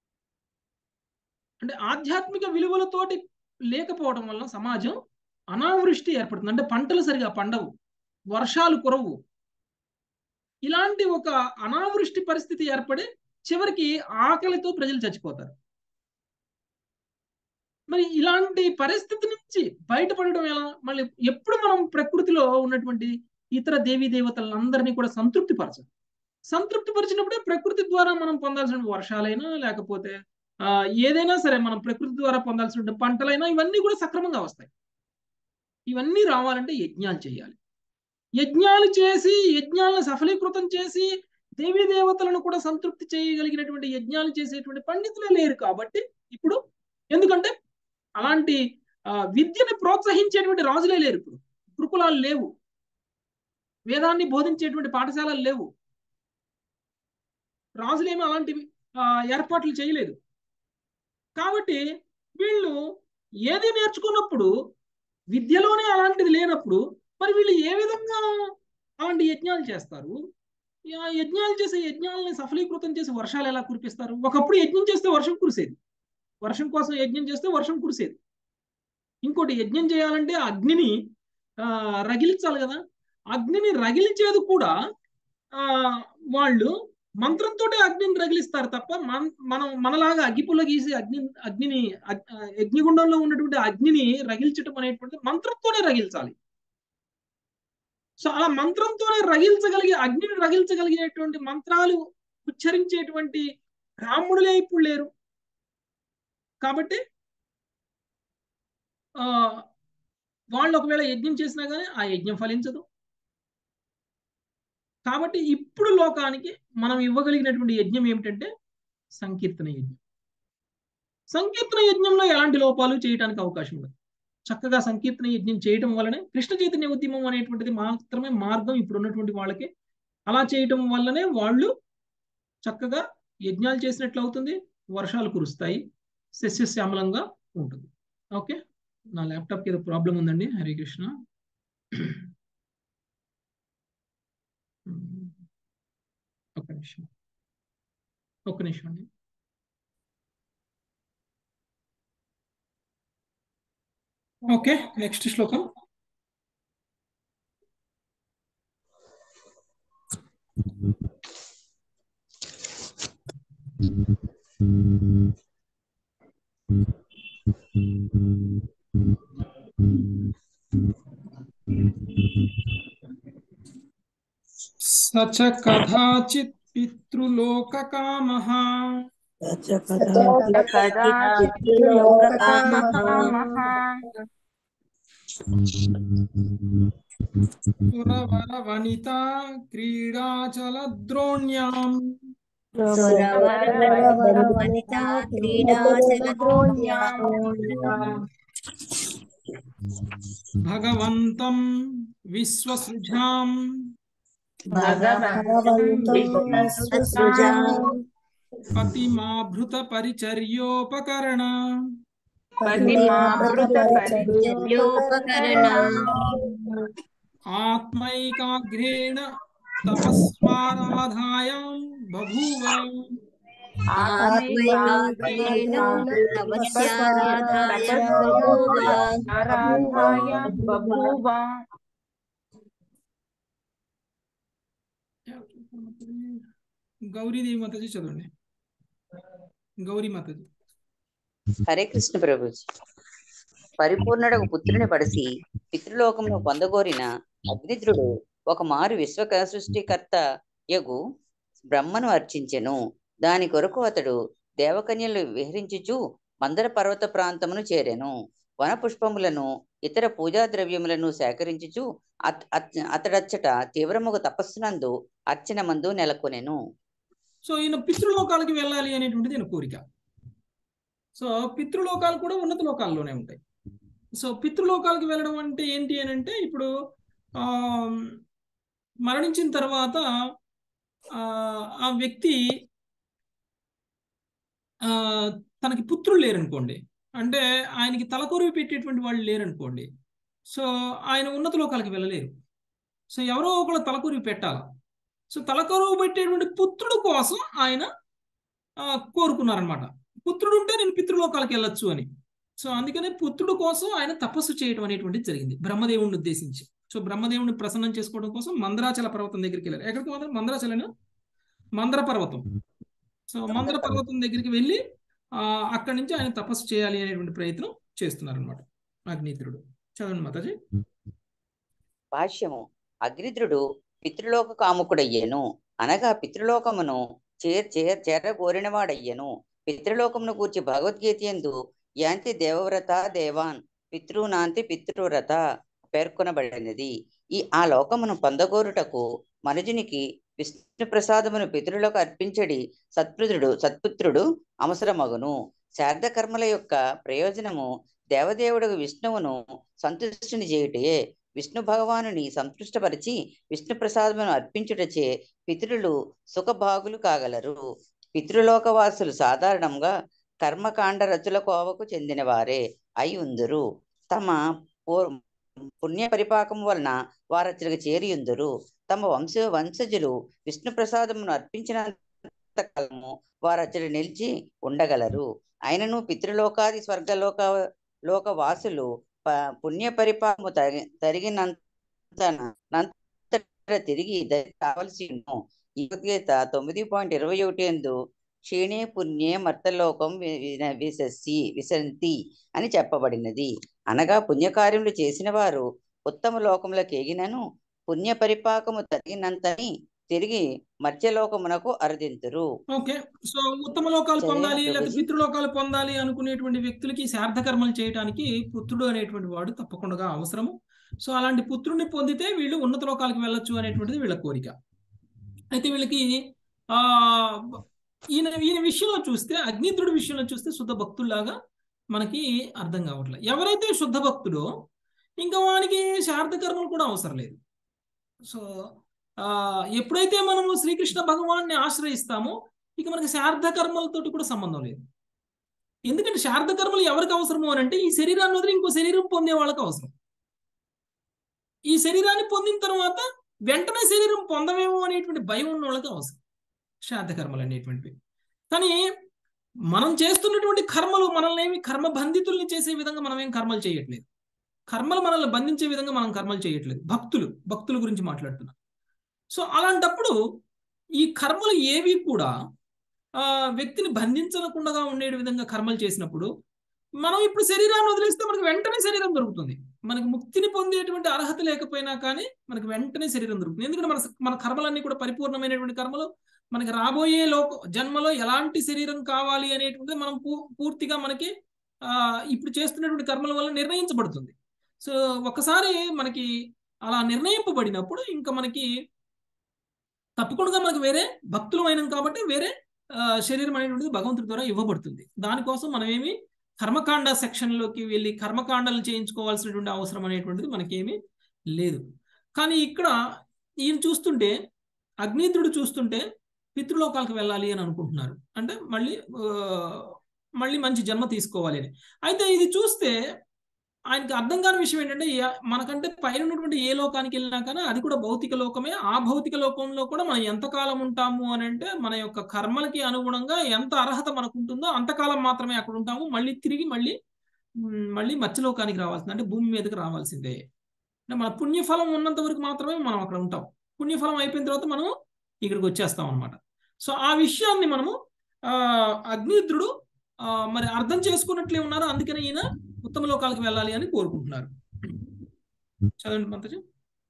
అంటే ఆధ్యాత్మిక విలువలతోటి లేకపోవడం వలన సమాజం అనావృష్టి ఏర్పడుతుంది అంటే పంటలు సరిగా పండవు వర్షాలు కురవు ఇలాంటి ఒక అనావృష్టి పరిస్థితి ఏర్పడి చివరికి ఆకలితో ప్రజలు చచ్చిపోతారు మరి ఇలాంటి పరిస్థితి నుంచి బయటపడడం ఎలా మళ్ళీ ఎప్పుడు మనం ప్రకృతిలో ఉన్నటువంటి ఇతర దేవీ దేవతలందరినీ కూడా సంతృప్తి పరచాలి సంతృప్తి పరిచినప్పుడే ప్రకృతి ద్వారా మనం పొందాల్సిన వర్షాలైనా లేకపోతే ఆ ఏదైనా సరే మనం ప్రకృతి ద్వారా పొందాల్సిన పంటలైనా ఇవన్నీ కూడా సక్రమంగా వస్తాయి ఇవన్నీ రావాలంటే యజ్ఞాలు చేయాలి యజ్ఞాలు చేసి యజ్ఞాలను సఫలీకృతం చేసి దేవీ దేవతలను కూడా సంతృప్తి చేయగలిగినటువంటి యజ్ఞాలు చేసేటువంటి పండితులే లేరు కాబట్టి ఇప్పుడు ఎందుకంటే అలాంటి ఆ, విద్యని ప్రోత్సహించేటువంటి రాజులే లేరు ఇప్పుడు గురుకులాలు లేవు వేదాన్ని బోధించేటువంటి పాఠశాలలు లేవు రాజులేమో అలాంటివి ఆ, ఏర్పాట్లు చేయలేదు కాబట్టి వీళ్ళు ఏది నేర్చుకున్నప్పుడు విద్యలోనే అలాంటిది లేనప్పుడు మరి వీళ్ళు ఏ విధంగా అలాంటి యజ్ఞాలు చేస్తారు ఆ యజ్ఞాలు చేసే యజ్ఞాలని సఫలీకృతం చేసి వర్షాలు ఎలా కురిపిస్తారు ఒకప్పుడు యజ్ఞం చేస్తే వర్షం కురిసేది వర్షం కోసం యజ్ఞం చేస్తే వర్షం కురిసేది ఇంకోటి యజ్ఞం చేయాలంటే ఆ అగ్నిని ఆ, రగిలించాలి కదా అగ్నిని రగిలించేది కూడా ఆ వాళ్ళు మంత్రంతో అగ్నిని రగిలిస్తారు తప్ప మన మనం మనలాగా అగ్గిపుల్ల గీసి అగ్ని అగ్నిని అగ్- ఆ, అగ్నిగుండంలో ఉన్నటువంటి అగ్నిని రగిల్చటం అనేటువంటిది మంత్రంతోనే రగిల్చాలి సో అలా మంత్రంతోనే రగిల్చగలిగే అగ్నిని రగిల్చగలిగేటువంటి మంత్రాలు ఉచ్చరించేటువంటి బ్రాహ్మణులే ఇప్పుడు లేరు కాబట్టి ఆ వాళ్ళు ఒకవేళ యజ్ఞం చేసినా కానీ ఆ యజ్ఞం ఫలించదు కాబట్టి ఇప్పుడు లోకానికి మనం ఇవ్వగలిగినటువంటి యజ్ఞం ఏమిటంటే సంకీర్తన యజ్ఞం సంకీర్తన యజ్ఞంలో ఎలాంటి లోపాలు చేయడానికి అవకాశం ఉండదు చక్కగా సంకీర్తన యజ్ఞం చేయటం వల్లనే కృష్ణ చైతన్య ఉద్యమం అనేటువంటిది మాత్రమే మార్గం ఇప్పుడు ఉన్నటువంటి వాళ్ళకి అలా చేయటం వల్లనే వాళ్ళు చక్కగా యజ్ఞాలు చేసినట్లు అవుతుంది వర్షాలు కురుస్తాయి సస్యశ్యామలంగా ఉంటుంది ఓకే నా ల్యాప్టాప్కి ఏదో ప్రాబ్లం ఉందండి హరే కృష్ణ ఒక్క నిమిషం ఒక్క నిమిషం అండి ఓకే నెక్స్ట్ శ్లోకం స చ కదాచిత్ పితృలోకకామః సురవర వనిత క్రీడాచలద్రోణ్యాం భగవంతం విశ్వసృజాం పతిమాభృత పరిచర్యోపకరణ ఆత్మైకాగ్రేణ తపస్వారాధాయాం బభూవ గౌరీదేవి మాతాజీ చదవండి గౌరీ మాతాజీ హరే కృష్ణ ప్రభుజీ పరిపూర్ణుడకు పుత్రుని పడిసి పితృలోకమును పొందగోరిన అగ్నిద్రుడు ఒక మారు విశ్వ సృష్టికర్త యగు బ్రహ్మను అర్చించెను దాని కొరకు అతడు దేవకన్యలు విహరించుచు మందర పర్వత ప్రాంతమును చేరెను వన పుష్పములను ఇతర పూజా ద్రవ్యములను సేకరించుచు అత్- అత్- అతడచ్చట తీవ్రముగు తపస్సునందు అర్చన మందు నెలకొనెను సో ఈయన పితృలోకాలకి వెళ్ళాలి అనేటువంటిది ఈయన కోరిక సో పితృలోకాలు కూడా ఉన్నత లోకాల్లోనే ఉంటాయి సో పితృలోకాలకి వెళ్ళడం అంటే ఏంటి అని అంటే ఇప్పుడు ఆ మరణించిన తర్వాత ఆ ఆ వ్యక్తి ఆ తనకి పుత్రులు లేరనుకోండి అంటే ఆయనకి తలకొరివి పెట్టేటువంటి వాళ్ళు లేరనుకోండి సో ఆయన ఉన్నత లోకాలకి వెళ్ళలేరు సో ఎవరో ఒకళ్ళు తలకొరివి పెట్టాలి సో తలకొరువు పెట్టేటువంటి పుత్రుడు కోసం ఆయన ఆ, కోరుకున్నారనమాట పుత్రుడు ఉంటే నేను పితృలోకాలకు వెళ్ళొచ్చు అని సో అందుకనే పుత్రుడు కోసం ఆయన తపస్సు చేయడం అనేటువంటిది జరిగింది బ్రహ్మదేవుడిని ఉద్దేశించి సో బ్రహ్మదేవుడిని ప్రసన్నం చేసుకోవడం కోసం మందరాచల పర్వతం దగ్గరికి వెళ్ళారు ఎక్కడికి మాత్రం మందరాచలనా మందర పర్వతం సో మందర పర్వతం దగ్గరికి వెళ్ళి ఆ అక్కడి నుంచి ఆయన తపస్సు చేయాలి అనేటువంటి ప్రయత్నం చేస్తున్నారు అనమాట అగ్నిత్రుడు చదవండి మాతాజీ భాష్యము అగ్నిద్రుడు పితృలోక కాముకుడయ్యెను అనగా పితృలోకమును చేర్ చేర్ చేరగోరినవాడయ్యెను పితృలోకమును గూర్చి భగవద్గీత యందు యాంతి దేవవ్రత దేవాన్ పితృనాంతి పితృవ్రత పేర్కొనబడినది ఈ ఆ లోకమును పొందగోరుటకు మనుజునికి విష్ణు ప్రసాదమును పితృలకు అర్పించడి సత్పుత్రుడు సత్పుత్రుడు అవసరమగును శారద కర్మల యొక్క ప్రయోజనము దేవదేవుడు విష్ణువును సంతుష్టిని చేయుటయే విష్ణు భగవానుని సంతృష్టపరిచి విష్ణు ప్రసాదమును అర్పించుటచే పితరులు సుఖభాగులు కాగలరు పితృలోకవాసులు సాధారణంగా కర్మకాండ రచుల కోవకు చెందినవారే అయి ఉందురు తమ పూర్- పుణ్య పరిపాకం వలన వారచులకు చేరియుందురు తమ వంశ వంశజులు విష్ణు ప్రసాదమును అర్పించినంత కాలము వారచ్చడు నిలిచి ఉండగలరు అయినను పితృలోకాది స్వర్గలోక లోకవాసులు ప- పుణ్య పరిపాకము తరి తరిగినంత నంతట తిరిగి దరి కావలసి ఉన్ను ఈ భగవద్గీత తొమ్మిది పాయింట్ ఇరవై ఒకటి ఎందు క్షీణే పుణ్యే మర్తలోకం వి- వి- విశసి విశంతి అని చెప్పబడినది అనగా పుణ్యకార్యములు చేసిన వారు ఉత్తమ లోకములకు ఎగినను పుణ్య పరిపాకము తగినంతని తిరిగి మర్త్యలోకమునకు అరుదింతురు ఓకే సో ఉత్తమ లోకాలు సరేనా పొందాలి లేకపోతే ప్రభుజీ? పితృలోకాలు పొందాలి అనుకునేటువంటి వ్యక్తులకి శార్థ కర్మలు చేయడానికి పుత్రుడు అనేటువంటి వాడు తప్పకుండా అవసరము సో అలాంటి పుత్రుడిని పొందితే వీళ్ళు ఉన్నత లోకాలకు వెళ్ళొచ్చు అనేటువంటిది వీళ్ళ కోరిక అయితే వీళ్ళకి ఆ ఈయన ఈయన విషయంలో చూస్తే అగ్నిద్రుడి విషయంలో చూస్తే శుద్ధ భక్తుల్లాగా మనకి అర్థం కావట్లేదు ఎవరైతే శుద్ధ భక్తుడో ఇంకా వానికి శార్థ కర్మలు కూడా అవసరం లేదు సో ఆ ఎప్పుడైతే మనము శ్రీకృష్ణ భగవాన్ని ఆశ్రయిస్తామో ఇక మనకి శార్థ కర్మలతోటి కూడా సంబంధం లేదు ఎందుకంటే శార్థ కర్మలు ఎవరికి అవసరము అని అంటే ఈ శరీరాన్ని వదిలి ఇంకో శరీరం పొందే వాళ్ళకి అవసరం ఈ శరీరాన్ని పొందిన తర్వాత వెంటనే శరీరం పొందమేమో అనేటువంటి భయం ఉన్న వాళ్ళకి అవసరం శ్రాద్ధ కర్మలు అనేటువంటివి కానీ మనం చేస్తున్నటువంటి కర్మలు మనల్ని ఏమి కర్మ బంధితుల్ని చేసే విధంగా మనం ఏం కర్మలు చేయట్లేదు కర్మలు మనల్ని బంధించే విధంగా మనం కర్మలు చేయట్లేదు భక్తులు భక్తుల గురించి మాట్లాడుతున్నాం సో అలాంటప్పుడు ఈ కర్మలు ఏవి కూడా ఆ వ్యక్తిని బంధించకుండా ఉండే విధంగా కర్మలు చేసినప్పుడు మనం ఇప్పుడు శరీరాన్ని వదిలేస్తే మనకి వెంటనే శరీరం దొరుకుతుంది మనకి ముక్తిని పొందేటువంటి అర్హత లేకపోయినా కానీ మనకి వెంటనే శరీరం దొరుకుతుంది ఎందుకంటే మన మన కర్మలన్నీ కూడా పరిపూర్ణమైనటువంటి కర్మలు మనకి రాబోయే లోక జన్మలో ఎలాంటి శరీరం కావాలి అనేటువంటిది మనం పూ- పూర్తిగా మనకి ఆ ఇప్పుడు చేస్తున్నటువంటి కర్మల వల్ల నిర్ణయించబడుతుంది సో ఒకసారి మనకి అలా నిర్ణయింపబడినప్పుడు ఇంకా మనకి తప్పకుండా మనకి వేరే భక్తులమైనం కాబట్టి వేరే ఆ, శరీరం అనేటువంటిది భగవంతుడి ద్వారా ఇవ్వబడుతుంది దానికోసం మనం ఏమి కర్మకాండ సెక్షన్లోకి వెళ్ళి కర్మకాండలు చేయించుకోవాల్సినటువంటి అవసరం అనేటువంటిది మనకేమీ లేదు కానీ ఇక్కడ ఈయన చూస్తుంటే అగ్నిద్రుడు చూస్తుంటే పితృలోకాలకు వెళ్ళాలి అని అనుకుంటున్నారు అంటే మళ్ళీ ఆ, మళ్ళీ మంచి జన్మ తీసుకోవాలి అని అయితే ఇది చూస్తే ఆయనకి అర్థం కాని విషయం ఏంటంటే ఏ- మనకంటే పైన ఉన్నటువంటి ఏ లోకానికి వెళ్ళినా కానీ అది కూడా భౌతిక లోకమే ఆ భౌతిక లోకంలో కూడా మనం ఎంతకాలం ఉంటాము అని అంటే మన యొక్క కర్మలకి అనుగుణంగా ఎంత అర్హత మనకు ఉంటుందో అంతకాలం మాత్రమే అక్కడ ఉంటాము మళ్ళీ తిరిగి మళ్ళీ మ్, మళ్ళీ మత్స్యలోకానికి రావాల్సిందే అంటే భూమి మీదకి రావాల్సిందే అంటే మన పుణ్యఫలం ఉన్నంత వరకు మాత్రమే మనం అక్కడ ఉంటాం పుణ్యఫలం అయిపోయిన తర్వాత మనం ఇక్కడికి వచ్చేస్తాం అనమాట సో ఆ విషయాన్ని మనము ఆ అగ్నిద్రుడు ఆ, మరి అర్థం చేసుకున్నట్లే ఉన్నారు అందుకనే ఈయన ఉత్తమ లోకాలకు వెళ్ళాలి అని కోరుకుంటున్నారు చదవండి మంతజీ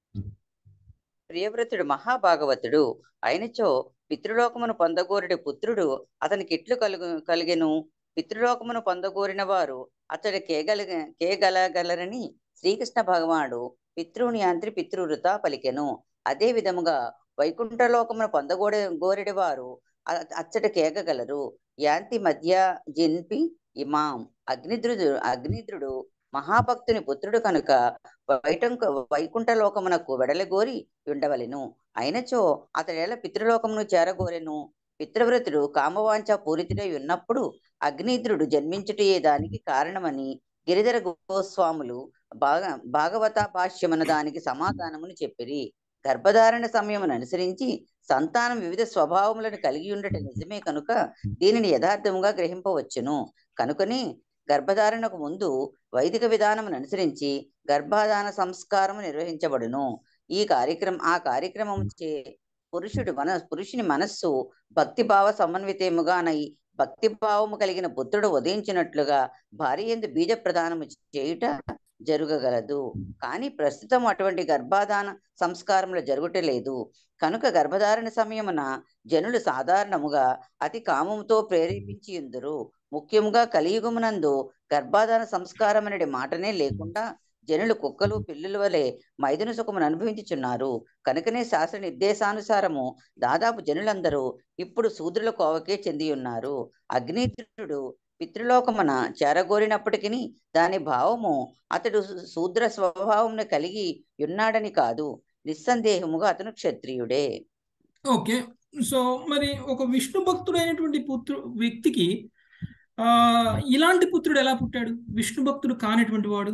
ప్రియవ్రతుడు మహాభాగవతుడు అయినచో పితృలోకమును పొందగోరుడి పుత్రుడు అతనికి ఎట్లు కలుగు కలిగెను పితృలోకమును పొందగోరిన వారు అతడి కేగల కేగలగలరని శ్రీకృష్ణ భగవానుడు పితృని యాంత్రి పితృవృత పలికెను అదే విధముగా వైకుంఠలోకమును పొందగోడ గోరెడి వారు అ- అచ్చట కేగగలరు యాంతి మధ్య జిన్పి ఇమాం అగ్నిద్రుడు అగ్నిద్రుడు మహాభక్తుని పుత్రుడు కనుక వైటంక వైకుంఠ లోకమునకు వెడలగోరి ఉండవలెను అయినచో అతడేళ పితృలోకమును చేరగోరెను పితృవ్రతుడు కామవాంఛ పూరితుడై ఉన్నప్పుడు అగ్నిద్రుడు జన్మించుటయే దానికి కారణమని గిరిధర గోస్వాములు భాగ భాగవత భాష్యమున దానికి సమాధానమును చెప్పిరి గర్భధారణ సమయమును అనుసరించి సంతానం వివిధ స్వభావములను కలిగి ఉండట నిజమే కనుక దీనిని యథార్థముగా గ్రహింపవచ్చును కనుకనే గర్భధారణకు ముందు వైదిక విధానమును అనుసరించి గర్భాధాన సంస్కారము నిర్వహించబడును ఈ కార్యక్రమం ఆ కార్యక్రమం చే పురుషుడు మన పురుషుని మనస్సు భక్తి భావ సమన్వితముగానై భక్తి భావము కలిగిన పుత్రుడు ఉదయించినట్లుగా భార్య ఎందు బీజ ప్రదానము చేయుట జరగగలదు కానీ ప్రస్తుతం అటువంటి గర్భాధాన సంస్కారములు జరుగుటలేదు కనుక గర్భధారణ సమయమున జనులు సాధారణముగా అతి కామముతో ప్రేరేపించి ఉందరు ముఖ్యముగా కలియుగమునందు గర్భాధాన సంస్కారం అనేది మాటనే లేకుండా జనులు కుక్కలు పిల్లుల వలె మైదున సుఖమును అనుభవించుచున్నారు కనుకనే శాస్త్ర నిర్దేశానుసారము దాదాపు జనులందరూ ఇప్పుడు శూద్రుల కోవకే చెంది ఉన్నారు అగ్నిత్రుడు పితృలోకమున చేరగోరినప్పటికీ దాని భావము అతడు శూద్ర స్వభావమును కలిగి ఉన్నాడని కాదు నిస్సందేహముగా అతను క్షత్రియుడే ఓకే సో మరి ఒక విష్ణు భక్తుడైనటువంటి పుత్రు వ్యక్తికి ఆ ఇలాంటి పుత్రుడు ఎలా పుట్టాడు విష్ణు భక్తుడు కానటువంటి వాడు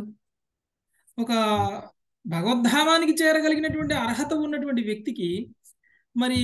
ఒక భగవద్ధామానికి చేరగలిగినటువంటి అర్హత ఉన్నటువంటి వ్యక్తికి మరి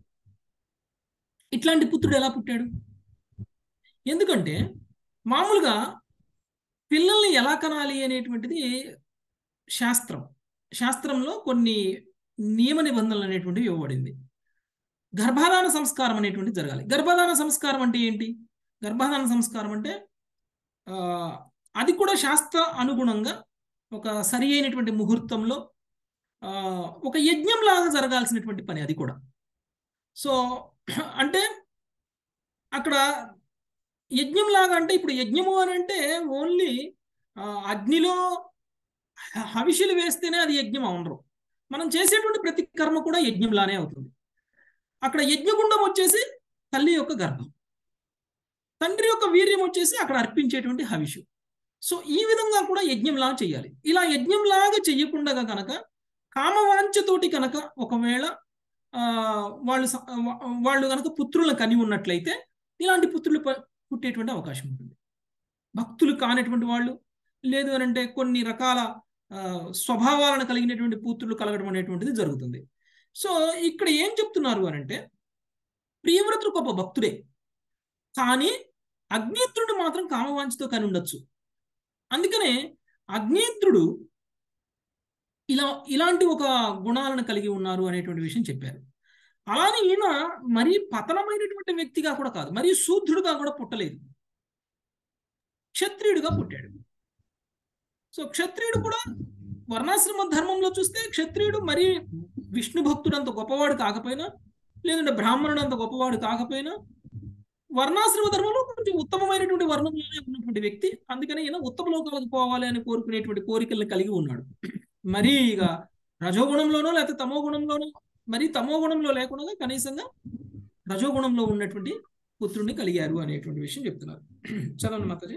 ఇట్లాంటి పుత్రుడు ఎలా పుట్టాడు ఎందుకంటే మామూలుగా పిల్లల్ని ఎలా కనాలి అనేటువంటిది శాస్త్రం శాస్త్రంలో కొన్ని నియమ నిబంధనలు అనేటువంటివి ఇవ్వబడింది గర్భాధాన సంస్కారం అనేటువంటిది జరగాలి గర్భాధాన సంస్కారం అంటే ఏంటి గర్భాధాన సంస్కారం అంటే ఆ, అది కూడా శాస్త్ర అనుగుణంగా ఒక సరి అయినటువంటి ముహూర్తంలో ఆ, ఒక యజ్ఞం లాగా జరగాల్సినటువంటి పని అది కూడా సో అంటే అక్కడ యజ్ఞం లాగా అంటే ఇప్పుడు యజ్ఞము అని అంటే ఓన్లీ అగ్నిలో హ- హవిషులు వేస్తేనే అది యజ్ఞం అవనరు మనం చేసేటువంటి ప్రతి కర్మ కూడా యజ్ఞంలానే అవుతుంది అక్కడ యజ్ఞగుండం వచ్చేసి తల్లి యొక్క గర్భం తండ్రి యొక్క వీర్యం వచ్చేసి అక్కడ అర్పించేటువంటి హవిషు సో ఈ విధంగా కూడా యజ్ఞంలాగా చేయాలి ఇలా యజ్ఞంలాగా చెయ్యకుండా కనుక కామవాంఛతోటి కనుక ఒకవేళ ఆ, వాళ్ళు స- వా- వాళ్ళు కనుక పుత్రులను కని ఉన్నట్లయితే ఇలాంటి పుత్రులు ప- పుట్టేటువంటి అవకాశం ఉంటుంది భక్తులు కానటువంటి వాళ్ళు లేదు అని అంటే కొన్ని రకాల ఆ, స్వభావాలను కలిగినటువంటి పుత్రులు కలగడం అనేటువంటిది జరుగుతుంది సో ఇక్కడ ఏం చెప్తున్నారు అని అంటే ప్రియవ్రతుడు గొప్ప భక్తుడే కానీ అగ్నేత్రుడు మాత్రం కామవాంఛతో కని ఉండొచ్చు అందుకనే అగ్నేత్రుడు ఇలా ఇలాంటి ఒక గుణాలను కలిగి ఉన్నారు అనేటువంటి విషయం చెప్పారు అలానే ఈయన మరీ పతనమైనటువంటి వ్యక్తిగా కూడా కాదు మరీ శూద్రుడుగా కూడా పుట్టలేదు క్షత్రియుడిగా పుట్టాడు సో క్షత్రియుడు కూడా వర్ణాశ్రమ ధర్మంలో చూస్తే క్షత్రియుడు మరి విష్ణు భక్తుడు అంత గొప్పవాడు కాకపోయినా లేదంటే బ్రాహ్మణుడు అంత గొప్పవాడు కాకపోయినా వర్ణాశ్రమ ధర్మంలో కొంచెం ఉత్తమమైనటువంటి వర్ణంలోనే ఉన్నటువంటి వ్యక్తి అందుకని ఈయన ఉత్తమ లోకాలకు పోవాలి అని కోరుకునేటువంటి కోరికల్ని కలిగి ఉన్నాడు మరి ఇక రజోగుణంలోనో లేకపోతే తమో గుణంలోనో మరి తమో గుణంలో లేకుండా కనీసంగా రజోగుణంలో ఉన్నటువంటి పుత్రుడిని కలిగారు అనేటువంటి విషయం చెప్తున్నారు చదవండి మాతాజీ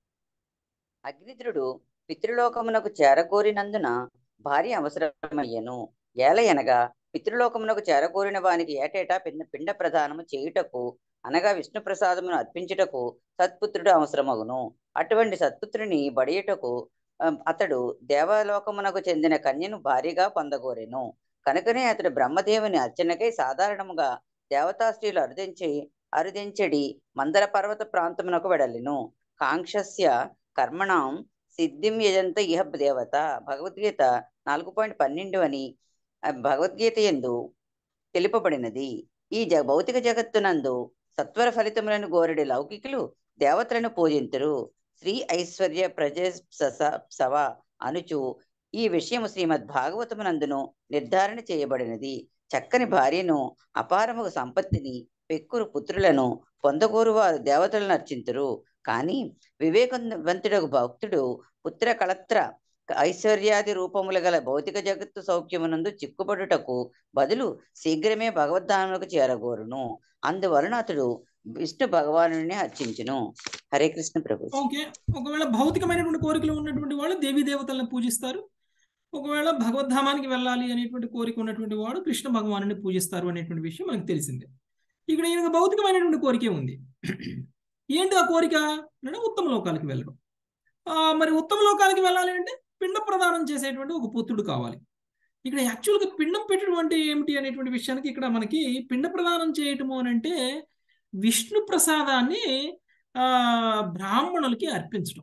అగ్నిద్రుడు పితృలోకమునకు చేరకోరినందున భార్య అవసరమయ్యను ఏలయనగా పితృలోకమునకు చేరకోరిన వానికి ఏటేటా పిండ పిండ ప్రదానము చేయుటకు అనగా విష్ణు ప్రసాదమును అర్పించుటకు సత్పుత్రుడు అవసరమగును అటువంటి సత్పుత్రుని బడియుటకు ఆ, అతడు దేవలోకమునకు చెందిన కన్యను భార్యగా పొందగోరెను కనుకనే అతడు బ్రహ్మదేవుని అర్చనకై సాధారణముగా దేవతాశ్రీలు అరుదించి అరుదించడి మందర పర్వత ప్రాంతమునకు వెడలెను కాంక్షస్య కర్మణం సిద్ధిం యజంత ఇహ దేవత భగవద్గీత నాలుగు పాయింట్ పన్నెండు అని ఆ, భగవద్గీత ఎందు తెలుపబడినది ఈ జ భౌతిక జగత్తునందు సత్వర ఫలితములను గోరడి లౌకికులు దేవతలను పూజింతురు శ్రీ ఐశ్వర్య ప్రజ సవ అనుచు ఈ విషయము శ్రీమద్ భాగవతమునందును నిర్ధారణ చేయబడినది చక్కని భార్యను అపారముగు సంపత్తిని పెక్కురు పుత్రులను పొందగోరు వారు దేవతలను అర్చింతురు కానీ వివేకవంతుడకు భక్తుడు పుత్ర కళత్ర ఐశ్వర్యాది రూపములు గల భౌతిక జగత్తు సౌఖ్యమునందు చిక్కుబడుటకు బదులు శీఘ్రమే భగవద్ధాములకు చేరగోరును అందువలన అతడు విష్ణు భగవానుని అర్చించును హరే కృష్ణ ప్రభు ఓకే ఒకవేళ భౌతికమైనటువంటి కోరికలు ఉన్నటువంటి వాళ్ళు దేవీ దేవతలను పూజిస్తారు ఒకవేళ భగవద్ధామానికి వెళ్ళాలి అనేటువంటి కోరిక ఉన్నటువంటి వాడు కృష్ణ భగవాను పూజిస్తారు అనేటువంటి విషయం మనకు తెలిసిందే ఇక్కడ ఈయనకు భౌతికమైనటువంటి కోరికే ఉంది ఏంటి ఆ కోరిక అంటే ఉత్తమ లోకాలకి వెళ్ళడం ఆ, మరి ఉత్తమ లోకాలకి వెళ్ళాలి అంటే పిండ ప్రదానం చేసేటువంటి ఒక పుత్రుడు కావాలి ఇక్కడ యాక్చువల్గా పిండం పెట్టడం అంటే ఏమిటి అనేటువంటి విషయానికి ఇక్కడ మనకి పిండ ప్రదానం చేయటము అని అంటే విష్ణు ప్రసాదాన్ని ఆ బ్రాహ్మణులకి అర్పించడం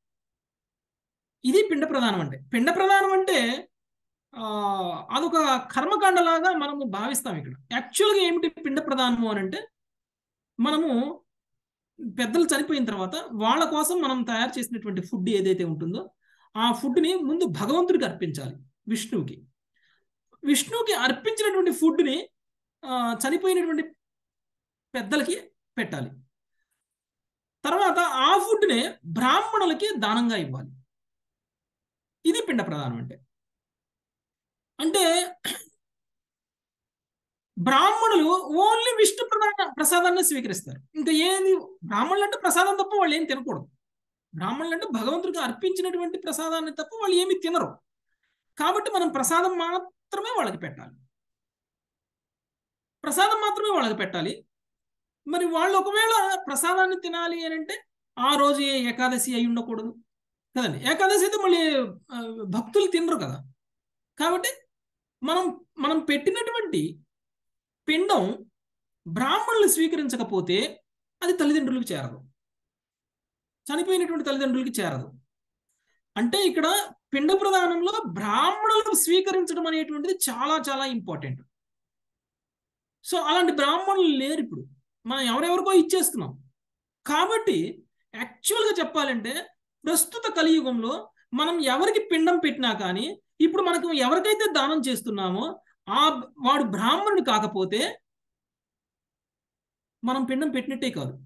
ఇది పిండ ప్రదానం అంటే పిండ ప్రదానం అంటే ఆ అదొక కర్మకాండలాగా మనము భావిస్తాం ఇక్కడ యాక్చువల్గా ఏమిటి పిండ ప్రదానము అని అంటే మనము పెద్దలు చనిపోయిన తర్వాత వాళ్ళ కోసం మనం తయారు చేసినటువంటి ఫుడ్ ఏదైతే ఉంటుందో ఆ ఫుడ్ని ముందు భగవంతుడికి అర్పించాలి విష్ణువుకి విష్ణువుకి అర్పించినటువంటి ఫుడ్ని చనిపోయినటువంటి పెద్దలకి పెట్టాలి తర్వాత ఆ ఫుడ్నే బ్రాహ్మణులకి దానంగా ఇవ్వాలి ఇది పిండ ప్రదానం అంటే అంటే బ్రాహ్మణులు ఓన్లీ విష్ణు ప్రధాన ప్రసాదాన్ని స్వీకరిస్తారు ఇంకా ఏది బ్రాహ్మణులు అంటే ప్రసాదం తప్ప వాళ్ళు ఏం తినకూడదు బ్రాహ్మణులు అంటే భగవంతుడికి అర్పించినటువంటి ప్రసాదాన్ని తప్ప వాళ్ళు ఏమి తినరు కాబట్టి మనం ప్రసాదం మాత్రమే వాళ్ళకి పెట్టాలి ప్రసాదం మాత్రమే వాళ్ళకి పెట్టాలి మరి వాళ్ళు ఒకవేళ ప్రసాదాన్ని తినాలి అని అంటే ఆ రోజు ఏ ఏకాదశి అయి ఉండకూడదు కదండి ఏకాదశి అయితే మళ్ళీ ఆ, భక్తులు తినరు కదా కాబట్టి మనం మనం పెట్టినటువంటి పిండం బ్రాహ్మణులు స్వీకరించకపోతే అది తల్లిదండ్రులకు చేరదు చనిపోయినటువంటి తల్లిదండ్రులకి చేరదు అంటే ఇక్కడ పిండ ప్రదానంలో బ్రాహ్మణులకు స్వీకరించడం అనేటువంటిది చాలా చాలా ఇంపార్టెంట్ సో అలాంటి బ్రాహ్మణులు లేరు ఇప్పుడు మనం ఎవరెవరికో ఇచ్చేస్తున్నాం కాబట్టి యాక్చువల్గా చెప్పాలంటే ప్రస్తుత కలియుగంలో మనం ఎవరికి పిండం పెట్టినా కానీ ఇప్పుడు మనకు ఎవరికైతే దానం చేస్తున్నామో ఆ వాడు బ్రాహ్మణుడు కాకపోతే మనం పిండం పెట్టినట్టే కాదు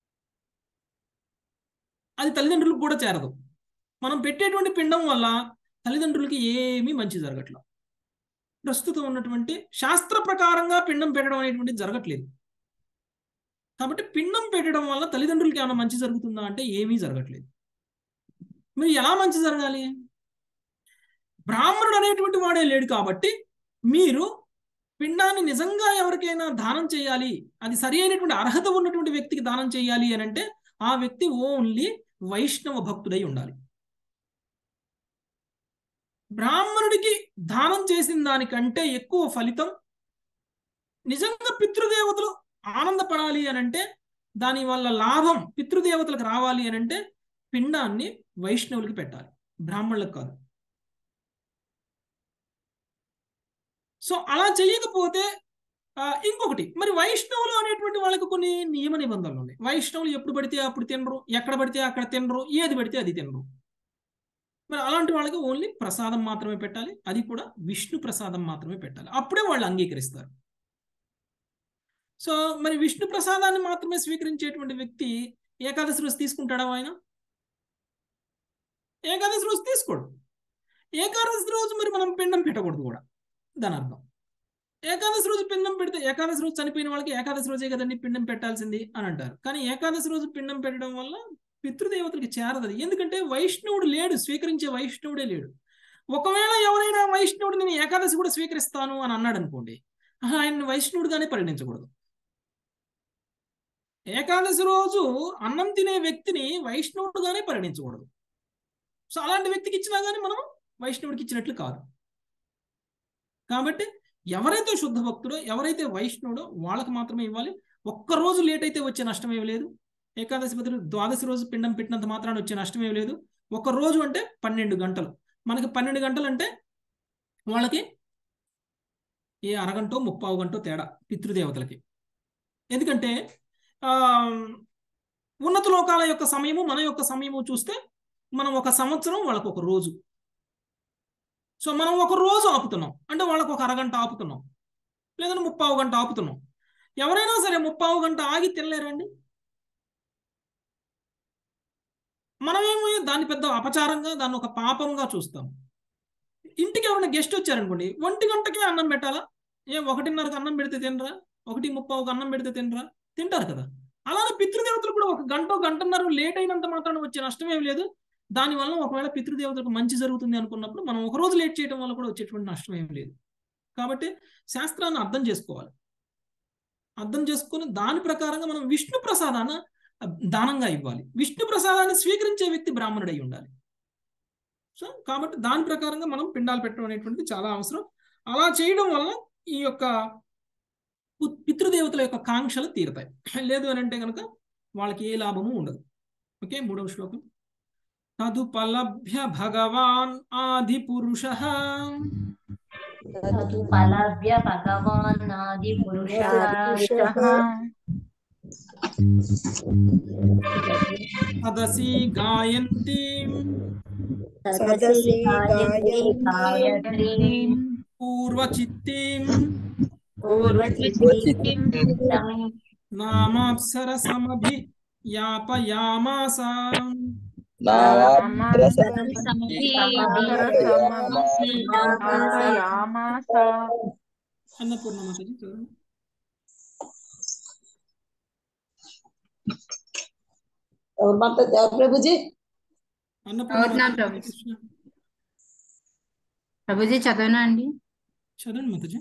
అది తల్లిదండ్రులకు కూడా చేరదు మనం పెట్టేటువంటి పిండం వల్ల తల్లిదండ్రులకి ఏమీ మంచి జరగట్ల ప్రస్తుతం ఉన్నటువంటి శాస్త్ర ప్రకారంగా పిండం పెట్టడం అనేటువంటిది జరగట్లేదు కాబట్టి పిండం పెట్టడం వల్ల తల్లిదండ్రులకి ఏమైనా మంచి జరుగుతుందా అంటే ఏమీ జరగట్లేదు మరి ఎలా మంచి జరగాలి బ్రాహ్మణుడు అనేటువంటి వాడే లేడు కాబట్టి మీరు పిండాన్ని నిజంగా ఎవరికైనా దానం చేయాలి అది సరి అయినటువంటి అర్హత ఉన్నటువంటి వ్యక్తికి దానం చేయాలి అని అంటే ఆ వ్యక్తి ఓన్లీ వైష్ణవ భక్తుడై ఉండాలి బ్రాహ్మణుడికి దానం చేసిన దానికంటే ఎక్కువ ఫలితం నిజంగా పితృదేవతలు ఆనందపడాలి అని అంటే దాని వల్ల లాభం పితృదేవతలకు రావాలి అని అంటే పిండాన్ని వైష్ణవులకి పెట్టాలి బ్రాహ్మణులకు కాదు సో అలా చేయకపోతే ఆ, ఇంకొకటి మరి వైష్ణవులు అనేటువంటి వాళ్ళకి కొన్ని నియమ నిబంధనలు ఉన్నాయి వైష్ణవులు ఎప్పుడు పడితే అప్పుడు తినరు ఎక్కడ పడితే అక్కడ తినరు ఏది పడితే అది తినరు మరి అలాంటి వాళ్ళకి ఓన్లీ ప్రసాదం మాత్రమే పెట్టాలి అది కూడా విష్ణు ప్రసాదం మాత్రమే పెట్టాలి అప్పుడే వాళ్ళు అంగీకరిస్తారు సో మరి విష్ణు ప్రసాదాన్ని మాత్రమే స్వీకరించేటువంటి వ్యక్తి ఏకాదశి రోజు తీసుకుంటాడా ఆయన ఏకాదశి రోజు తీసుకోడు ఏకాదశి రోజు మరి మనం పిండం పెట్టకూడదు కూడా దాని అర్థం ఏకాదశి రోజు పిండం పెడితే ఏకాదశి రోజు చనిపోయిన వాళ్ళకి ఏకాదశి రోజే కదండి పిండం పెట్టాల్సింది అని అంటారు కానీ ఏకాదశి రోజు పిండం పెట్టడం వల్ల పితృదేవతలకి చేరదు అది ఎందుకంటే వైష్ణవుడు లేడు స్వీకరించే వైష్ణవుడే లేడు ఒకవేళ ఎవరైనా వైష్ణవుడు నేను ఏకాదశి కూడా స్వీకరిస్తాను అని అన్నాడు అనుకోండి ఆయన వైష్ణవుడుగానే పరిగణించకూడదు ఏకాదశి రోజు అన్నం తినే వ్యక్తిని వైష్ణవుడుగానే పరిగణించకూడదు సో అలాంటి వ్యక్తికి ఇచ్చినా కానీ మనం వైష్ణవుడికి ఇచ్చినట్లు కాదు కాబట్టి ఎవరైతే శుద్ధ భక్తుడో ఎవరైతే వైష్ణవుడో వాళ్ళకి మాత్రమే ఇవ్వాలి ఒక్క రోజు లేట్ అయితే వచ్చే నష్టం ఏమి లేదు ఏకాదశి బదులు ద్వాదశి రోజు పిండం పెట్టినంత మాత్రాన వచ్చే నష్టం ఏమి లేదు ఒక రోజు అంటే పన్నెండు గంటలు మనకి పన్నెండు గంటలు అంటే వాళ్ళకి ఏ అరగంటో ముప్పావు గంటో తేడా పితృదేవతలకి ఎందుకంటే ఆ ఉన్నత లోకాల యొక్క సమయము మన యొక్క సమయము చూస్తే మనం ఒక సంవత్సరం వాళ్ళకు ఒక రోజు సో మనం ఒక రోజు ఆపుతున్నాం అంటే వాళ్ళకు ఒక అరగంట ఆపుతున్నాం లేదంటే ముప్పావు గంట ఆపుతున్నాం ఎవరైనా సరే ముప్పావు గంట ఆగి తినలేరండి మనమేమో దాన్ని పెద్ద అపచారంగా దాన్ని ఒక పాపంగా చూస్తాం ఇంటికి ఎవరైనా గెస్ట్ వచ్చారనుకోండి ఒంటి గంటకే అన్నం పెట్టాలా ఏ ఒకటిన్నరకు అన్నం పెడితే తినరా ఒకటి ముప్పావుకి అన్నం పెడితే తినరా తింటారు కదా అలానే పితృదేవతలు కూడా ఒక గంట గంటన్నర లేట్ అయినంత మాత్రాన వచ్చే నష్టం ఏమి లేదు దానివల్ల ఒకవేళ పితృదేవతలకు మంచి జరుగుతుంది అనుకున్నప్పుడు మనం ఒక రోజు లేట్ చేయడం వల్ల కూడా వచ్చేటువంటి నష్టం ఏమి లేదు కాబట్టి శాస్త్రాన్ని అర్థం చేసుకోవాలి అర్థం చేసుకొని దాని ప్రకారంగా మనం విష్ణు ప్రసాదాన్ని దానంగా ఇవ్వాలి విష్ణు ప్రసాదాన్ని స్వీకరించే వ్యక్తి బ్రాహ్మణుడై ఉండాలి సో కాబట్టి దాని ప్రకారంగా మనం పిండాలు పెట్టడం అనేటువంటిది చాలా అవసరం అలా చేయడం వల్ల ఈ యొక్క పు- పితృదేవతల యొక్క కాంక్షలు తీరుతాయి లేదు అని అంటే కనుక వాళ్ళకి ఏ లాభము ఉండదు ఓకే మూడవ శ్లోకం తదుపలభ్య భగవాన్ ఆది పురుష తదుపలభ్య భగవాన్నాది పురుషः సదసి గాయంతి సదసి గాయత్రీ గాయత్రీం పూర్వచిత్తిం పూర్వచిత్తిం నామాప్సర సమభి యాపయామాస అన్నపూర్ణ మాతాజీ చదవండి और माता प्रभु जी అన్నపూర్ణ అవునా మాతాజీ, ప్రభు. కృష్ణ. ప్రభుజీ చదవనా అండి చదవండి మాతాజీ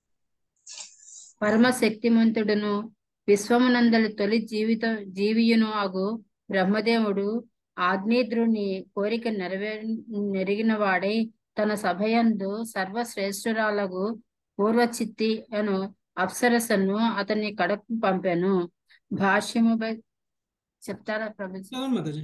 పరమ శక్తిమంతుడును విశ్వమునందలి తొలి జీవిత జీవియును అగు బ్రహ్మదేవుడు ఆగ్నేద్రుని కోరిక నెరవే నెరిగిన వాడై తన సభయందు సర్వశ్రేష్ఠురాలకు పూర్వచిత్తి అను అప్సరసను అతని కడకు పంపెను భాష్యముపై చెప్తారా ప్రభుజీ చదవండి మాతాజీ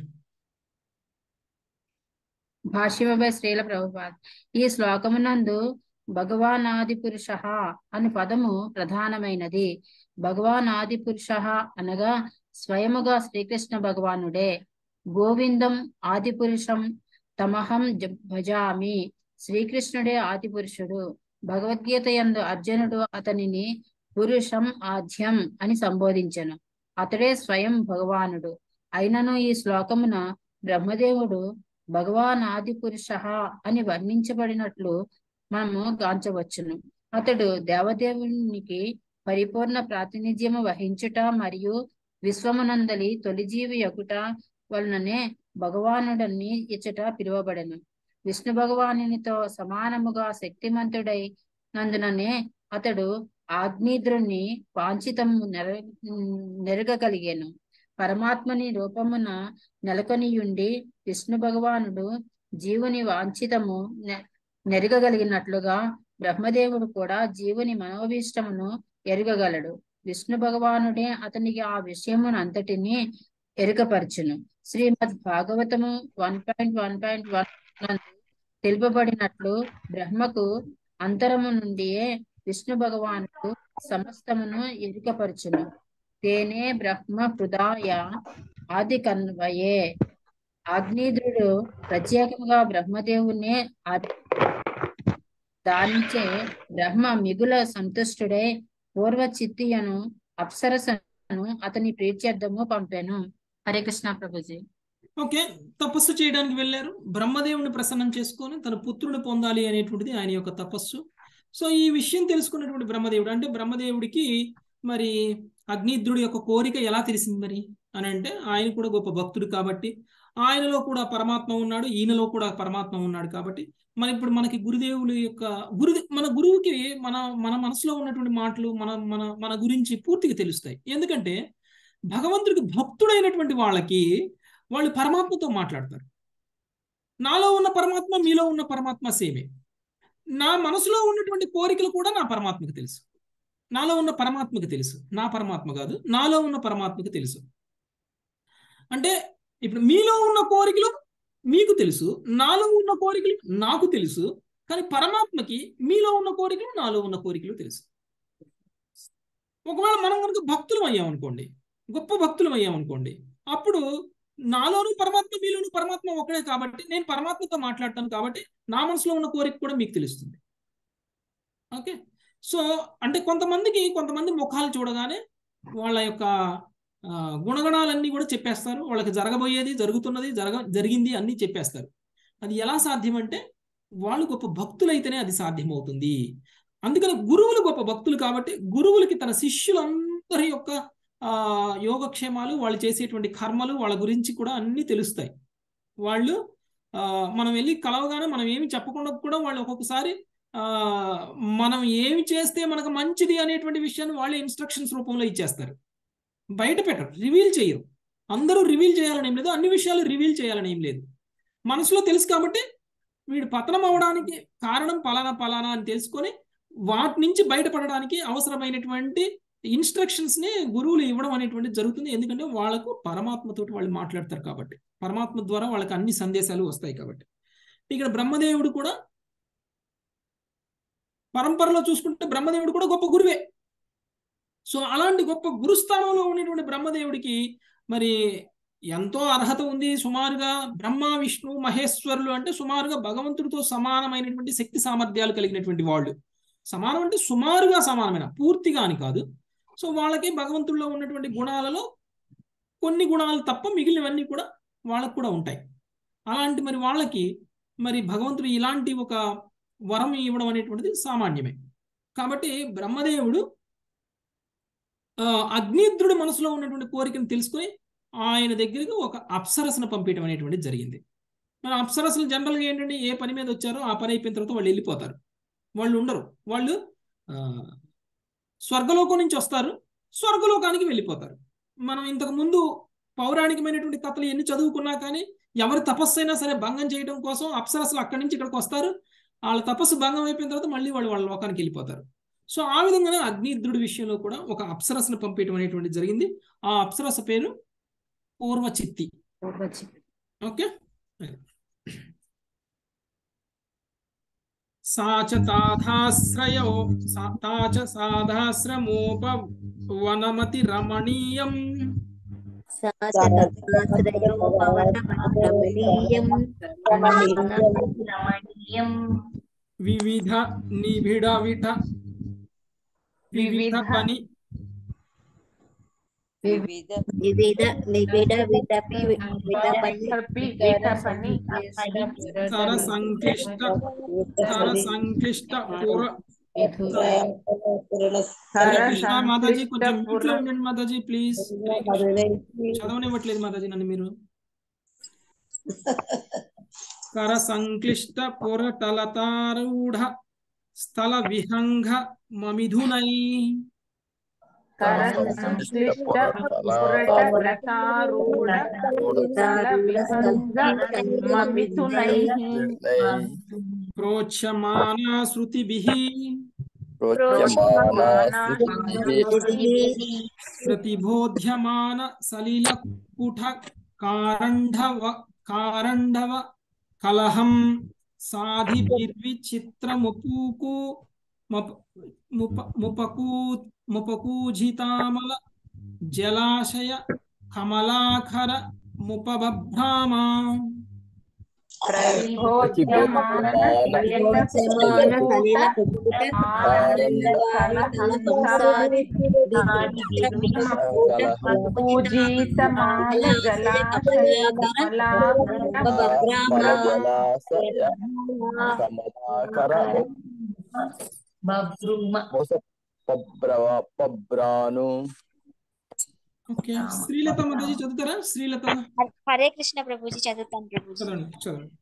భాష్యముపై శ్రీల ప్రభుపాద్ ఈ శ్లోకమునందు భగవాన్ ఆది పురుష అని పదము ప్రధానమైనది భగవాన్ ఆది పురుష అనగా స్వయముగా శ్రీకృష్ణ భగవానుడే గోవిందం ఆది పురుషం తమహం జ- భజామి శ్రీకృష్ణుడే ఆది పురుషుడు భగవద్గీత యందు అర్జునుడు అతనిని పురుషం ఆద్యం అని సంబోధించెను అతడే స్వయం భగవానుడు అయినను ఈ శ్లోకమున బ్రహ్మదేవుడు భగవాన్ ఆది పురుష అని వర్ణించబడినట్లు మనము గాంచవచ్చును అతడు దేవదేవునికి పరిపూర్ణ ప్రాతినిధ్యము వహించుట మరియు విశ్వమునందలి తొలి జీవి యకుట వలననే భగవానుడని ఇచ్చట పిలువబడెను విష్ణు భగవానునితో సమానముగా శక్తిమంతుడై నందుననే అతడు ఆగ్నేద్రుని వాంఛితము నెర నెరగగలిగాను పరమాత్మని రూపమున నెలకొనియుండి విష్ణు భగవానుడు జీవుని వాంఛితము నె- నెరగగలిగినట్లుగా బ్రహ్మదేవుడు కూడా జీవుని మనోభీష్టమును ఎరగగలడు విష్ణు భగవానుడే అతనికి ఆ విషయమును అంతటిని ఎరుకపరచును శ్రీమద్ భాగవతము one point one point one తెలుపబడినట్లు బ్రహ్మకు అంతరము నుండియే విష్ణు భగవానుడు సమస్తమును ఎరుకపరచును తేనే బ్రహ్మ హృదయ ఆది కన్వయే అగ్నిద్రుడు ప్రత్యేకంగా బ్రహ్మదేవునే ఆ- దానిచే బ్రహ్మ మిగుల సంతుష్టుడై పూర్వ చిత్తియను అప్సరసను అతని ప్రీత్యర్థము పంపెను హరే కృష్ణ ప్రభుజీ ఓకే తపస్సు చేయడానికి వెళ్ళారు బ్రహ్మదేవుని ప్రసన్నం చేసుకొని తన పుత్రుని పొందాలి అనేటువంటిది ఆయన యొక్క తపస్సు సో ఈ విషయం తెలుసుకున్నటువంటి బ్రహ్మదేవుడు అంటే బ్రహ్మదేవుడికి మరి అగ్నిద్రుడి యొక్క కోరిక ఎలా తెలిసింది మరి అని అంటే ఆయన కూడా గొప్ప భక్తుడు కాబట్టి ఆయనలో కూడా పరమాత్మ ఉన్నాడు ఈయనలో కూడా పరమాత్మ ఉన్నాడు కాబట్టి మన ఇప్పుడు మనకి గురుదేవుల యొక్క గురు మన గురువుకి మన మన మనసులో ఉన్నటువంటి మాటలు మన మన మన గురించి పూర్తిగా తెలుస్తాయి ఎందుకంటే భగవంతుడికి భక్తుడైనటువంటి వాళ్ళకి వాళ్ళు పరమాత్మతో మాట్లాడతారు నాలో ఉన్న పరమాత్మ మీలో ఉన్న పరమాత్మ సేమే నా మనసులో ఉన్నటువంటి కోరికలు కూడా నా పరమాత్మకు తెలుసు నాలో ఉన్న పరమాత్మకు తెలుసు నా పరమాత్మ కాదు నాలో ఉన్న పరమాత్మకు తెలుసు అంటే ఇప్పుడు మీలో ఉన్న కోరికలు మీకు తెలుసు నాలో ఉన్న కోరికలు నాకు తెలుసు కానీ పరమాత్మకి మీలో ఉన్న కోరికలు నాలో ఉన్న కోరికలు తెలుసు ఒకవేళ మనం కనుక భక్తులం అయ్యామనుకోండి గొప్ప భక్తులం అయ్యామనుకోండి అప్పుడు నాలోను పరమాత్మ మీలోను పరమాత్మ ఒకడే కాబట్టి నేను పరమాత్మతో మాట్లాడతాను కాబట్టి నా మనసులో ఉన్న కోరిక కూడా మీకు తెలుస్తుంది ఓకే సో అంటే కొంతమందికి కొంతమంది ముఖాలు చూడగానే వాళ్ళ యొక్క ఆ, గుణగణాలన్నీ కూడా చెప్పేస్తారు వాళ్ళకి జరగబోయేది జరుగుతున్నది జరగ జరిగింది అన్నీ చెప్పేస్తారు అది ఎలా సాధ్యం అంటే వాళ్ళు గొప్ప భక్తులైతేనే అది సాధ్యమవుతుంది అందుకని గురువులు గొప్ప భక్తులు కాబట్టి గురువులకి తన శిష్యులందరి యొక్క ఆ యోగక్షేమాలు వాళ్ళు చేసేటువంటి కర్మలు వాళ్ళ గురించి కూడా అన్నీ తెలుస్తాయి వాళ్ళు ఆ మనం వెళ్ళి కలవగానే మనం ఏమి చెప్పకుండా కూడా వాళ్ళు ఒక్కొక్కసారి ఆ మనం ఏమి చేస్తే మనకు మంచిది అనేటువంటి విషయాన్ని వాళ్ళే ఇన్స్ట్రక్షన్స్ రూపంలో ఇచ్చేస్తారు బయట పెట్టరు రివీల్ చేయరు అందరూ రివీల్ చేయాలని ఏం లేదు అన్ని విషయాలు రివీల్ చేయాలని ఏం లేదు మనసులో తెలుసు కాబట్టి వీడు పతనం అవడానికి కారణం పలానా పలానా అని తెలుసుకొని వాటి నుంచి బయటపడడానికి అవసరమైనటువంటి ఇన్స్ట్రక్షన్స్ ని గురువులు ఇవ్వడం అనేటువంటిది జరుగుతుంది ఎందుకంటే వాళ్ళకు పరమాత్మతోటి వాళ్ళు మాట్లాడతారు కాబట్టి పరమాత్మ ద్వారా వాళ్ళకి అన్ని సందేశాలు వస్తాయి కాబట్టి ఇక్కడ బ్రహ్మదేవుడు కూడా పరంపరలో చూసుకుంటే బ్రహ్మదేవుడు కూడా గొప్ప గురువే సో అలాంటి గొప్ప గురుస్థానంలో ఉన్నటువంటి బ్రహ్మదేవుడికి మరి ఎంతో అర్హత ఉంది సుమారుగా బ్రహ్మ విష్ణు మహేశ్వరులు అంటే సుమారుగా భగవంతుడితో సమానమైనటువంటి శక్తి సామర్థ్యాలు కలిగినటువంటి వాళ్ళు సమానం అంటే సుమారుగా సమానమైన పూర్తిగా అని కాదు సో వాళ్ళకి భగవంతుడిలో ఉన్నటువంటి గుణాలలో కొన్ని గుణాలు తప్ప మిగిలినవన్నీ కూడా వాళ్ళకు కూడా ఉంటాయి అలాంటి మరి వాళ్ళకి మరి భగవంతుడు ఇలాంటి ఒక వరం ఇవ్వడం అనేటువంటిది సామాన్యమే కాబట్టి బ్రహ్మదేవుడు ఆ, అగ్నిద్రుడి మనసులో ఉన్నటువంటి కోరికను తెలుసుకొని ఆయన దగ్గరికి ఒక అప్సరసను పంపించడం అనేటువంటిది జరిగింది మన అప్సరసలు జనరల్గా ఏంటంటే ఏ పని మీద వచ్చారో ఆ పని అయిపోయిన తర్వాత వాళ్ళు వెళ్ళిపోతారు వాళ్ళు ఉండరు వాళ్ళు ఆ, స్వర్గలోకం నుంచి వస్తారు స్వర్గలోకానికి వెళ్ళిపోతారు మనం ఇంతకు ముందు పౌరాణికమైనటువంటి కథలు ఎన్ని చదువుకున్నా కానీ ఎవరి తపస్సు అయినా సరే భంగం చేయడం కోసం అప్సరసలు అక్కడి నుంచి ఇక్కడికి వస్తారు వాళ్ళ తపస్సు భంగం అయిపోయిన తర్వాత మళ్ళీ వాళ్ళు వాళ్ళ లోకానికి వెళ్ళిపోతారు సో ఆ విధంగానే అగ్నిద్రుడి విషయంలో కూడా ఒక అప్సరసను పంపించడం అనేటువంటిది జరిగింది ఆ అప్సరస పేరు పూర్వచిత్తి ఓకే సా చ తాధాశ్రయో సా- తా చ సాధాశ్రమోప వనమతి రమణీయం రమణీయం వివిధ నిబిడ విఠ వివిధ పని వివిధ వివిధ నిబిడ విటపి విటపని సర సంక్లిష్ట సర సంక్లిష్ట పుర హరే కృష్ణ మాతాజీ కొంచెం మ్యూట్ లో ఉండండి మాతాజీ ప్లీజ్ చదవనివ్వట్లేదు మాతాజీ నన్ను మీరు కర సంక్లిష్ట పురటలతారూఢ స్థల విహంగ మమిథునై ప్రోచ్యమానా శృతిభిః ప్రతిబోధ్యమాన సలిల కుఠ కారంఢవ కారండవ కలహం సాధిభిర్విచిత్రముపూకు ముప ముప ముపకూ ముపకూజితామల జలాశయ కమలాఖర ముపబభ్రామ ప్రతిభోజ్యమాన సమాన సలిల కుకుట పూజీతమాన జలాశయ జలాశయ కమలాకర బభ్రుమ మొస పబ్రవ పబ్రాను ఓకే శ్రీలత మాతాజీ చదువుతారా శ్రీలత హరే కృష్ణ ప్రభుజీ చదువుతాను ప్రభుజీ చదవండి చదవండి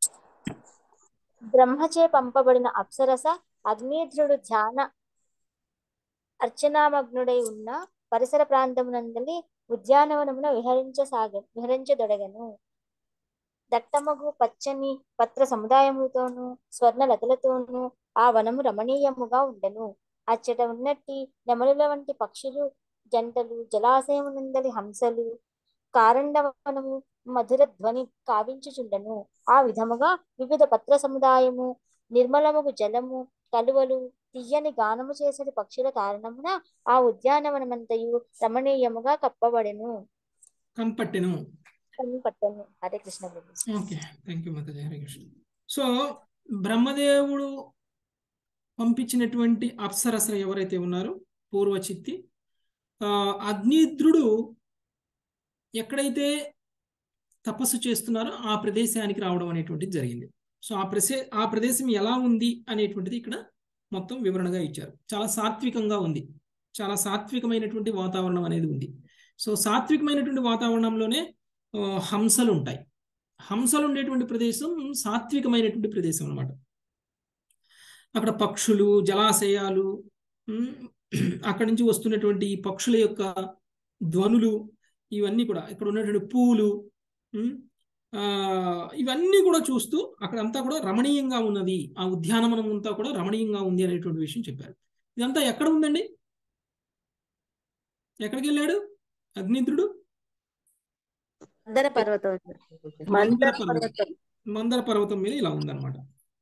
బ్రహ్మచే పంపబడిన అప్సరస అగ్నేధ్రుడు ధ్యాన అర్చనామగ్నుడై ఉన్న పరిసర ప్రాంతమునందలి ఉద్యానవనమున విహరించసాగ విహరించదొడగను దట్టమగు పచ్చని పత్ర సముదాయముతోనూ స్వర్ణ లతలతోనూ ఆ వనము రమణీయముగా ఉండెను అచ్చట ఉన్నట్టి నెమలుల వంటి పక్షులు జంటలు జలాశయమునందలి హంసలు కారండవనము మధుర ధ్వని కావించుచుండెను ఆ విధముగా వివిధ పత్ర సముదాయము నిర్మలముగు జలము కలువలు తీయని గానము చేసే పక్షుల కారణమున ఆ ఉద్యానవనమంతయు రమణీయముగా కప్పబడెను కనపట్టెను కనిపట్టెను హరే కృష్ణ ప్రభు ఓకే థ్యాంక్ యూ మాతాజీ హరే కృష్ణ సో బ్రహ్మదేవుడు పంపించినటువంటి అప్సరసలు ఎవరైతే ఉన్నారో పూర్వచిత్తి ఆ, అగ్నిద్రుడు ఎక్కడైతే తపస్సు చేస్తున్నారో ఆ ప్రదేశానికి రావడం అనేటువంటిది జరిగింది సో ఆ ప్రదే ఆ ప్రదేశం ఎలా ఉంది అనేటువంటిది ఇక్కడ మొత్తం వివరణగా ఇచ్చారు చాలా సాత్వికంగా ఉంది చాలా సాత్వికమైనటువంటి వాతావరణం అనేది ఉంది సో సాత్వికమైనటువంటి వాతావరణంలోనే ఆ, హంసలు ఉంటాయి హంసలు ఉండేటువంటి ప్రదేశం సాత్వికమైనటువంటి ప్రదేశం అన్నమాట అక్కడ పక్షులు జలాశయాలు ఉమ్, అక్కడి నుంచి వస్తున్నటువంటి ఈ పక్షుల యొక్క ధ్వనులు ఇవన్నీ కూడా ఇక్కడ ఉన్నటువంటి పూలు ఉమ్, ఆ, ఇవన్నీ కూడా చూస్తూ అక్కడంతా కూడా రమణీయంగా ఉన్నది ఆ ఉద్యానవనం అంతా కూడా రమణీయంగా ఉంది అనేటువంటి విషయం చెప్పారు ఇదంతా ఎక్కడ ఉందండి ఎక్కడికి వెళ్ళాడు అగ్నిద్రుడు మందర పర్వతం మందర పర్వతం మందర పర్వతం మీద ఇలా ఉందన్నమాట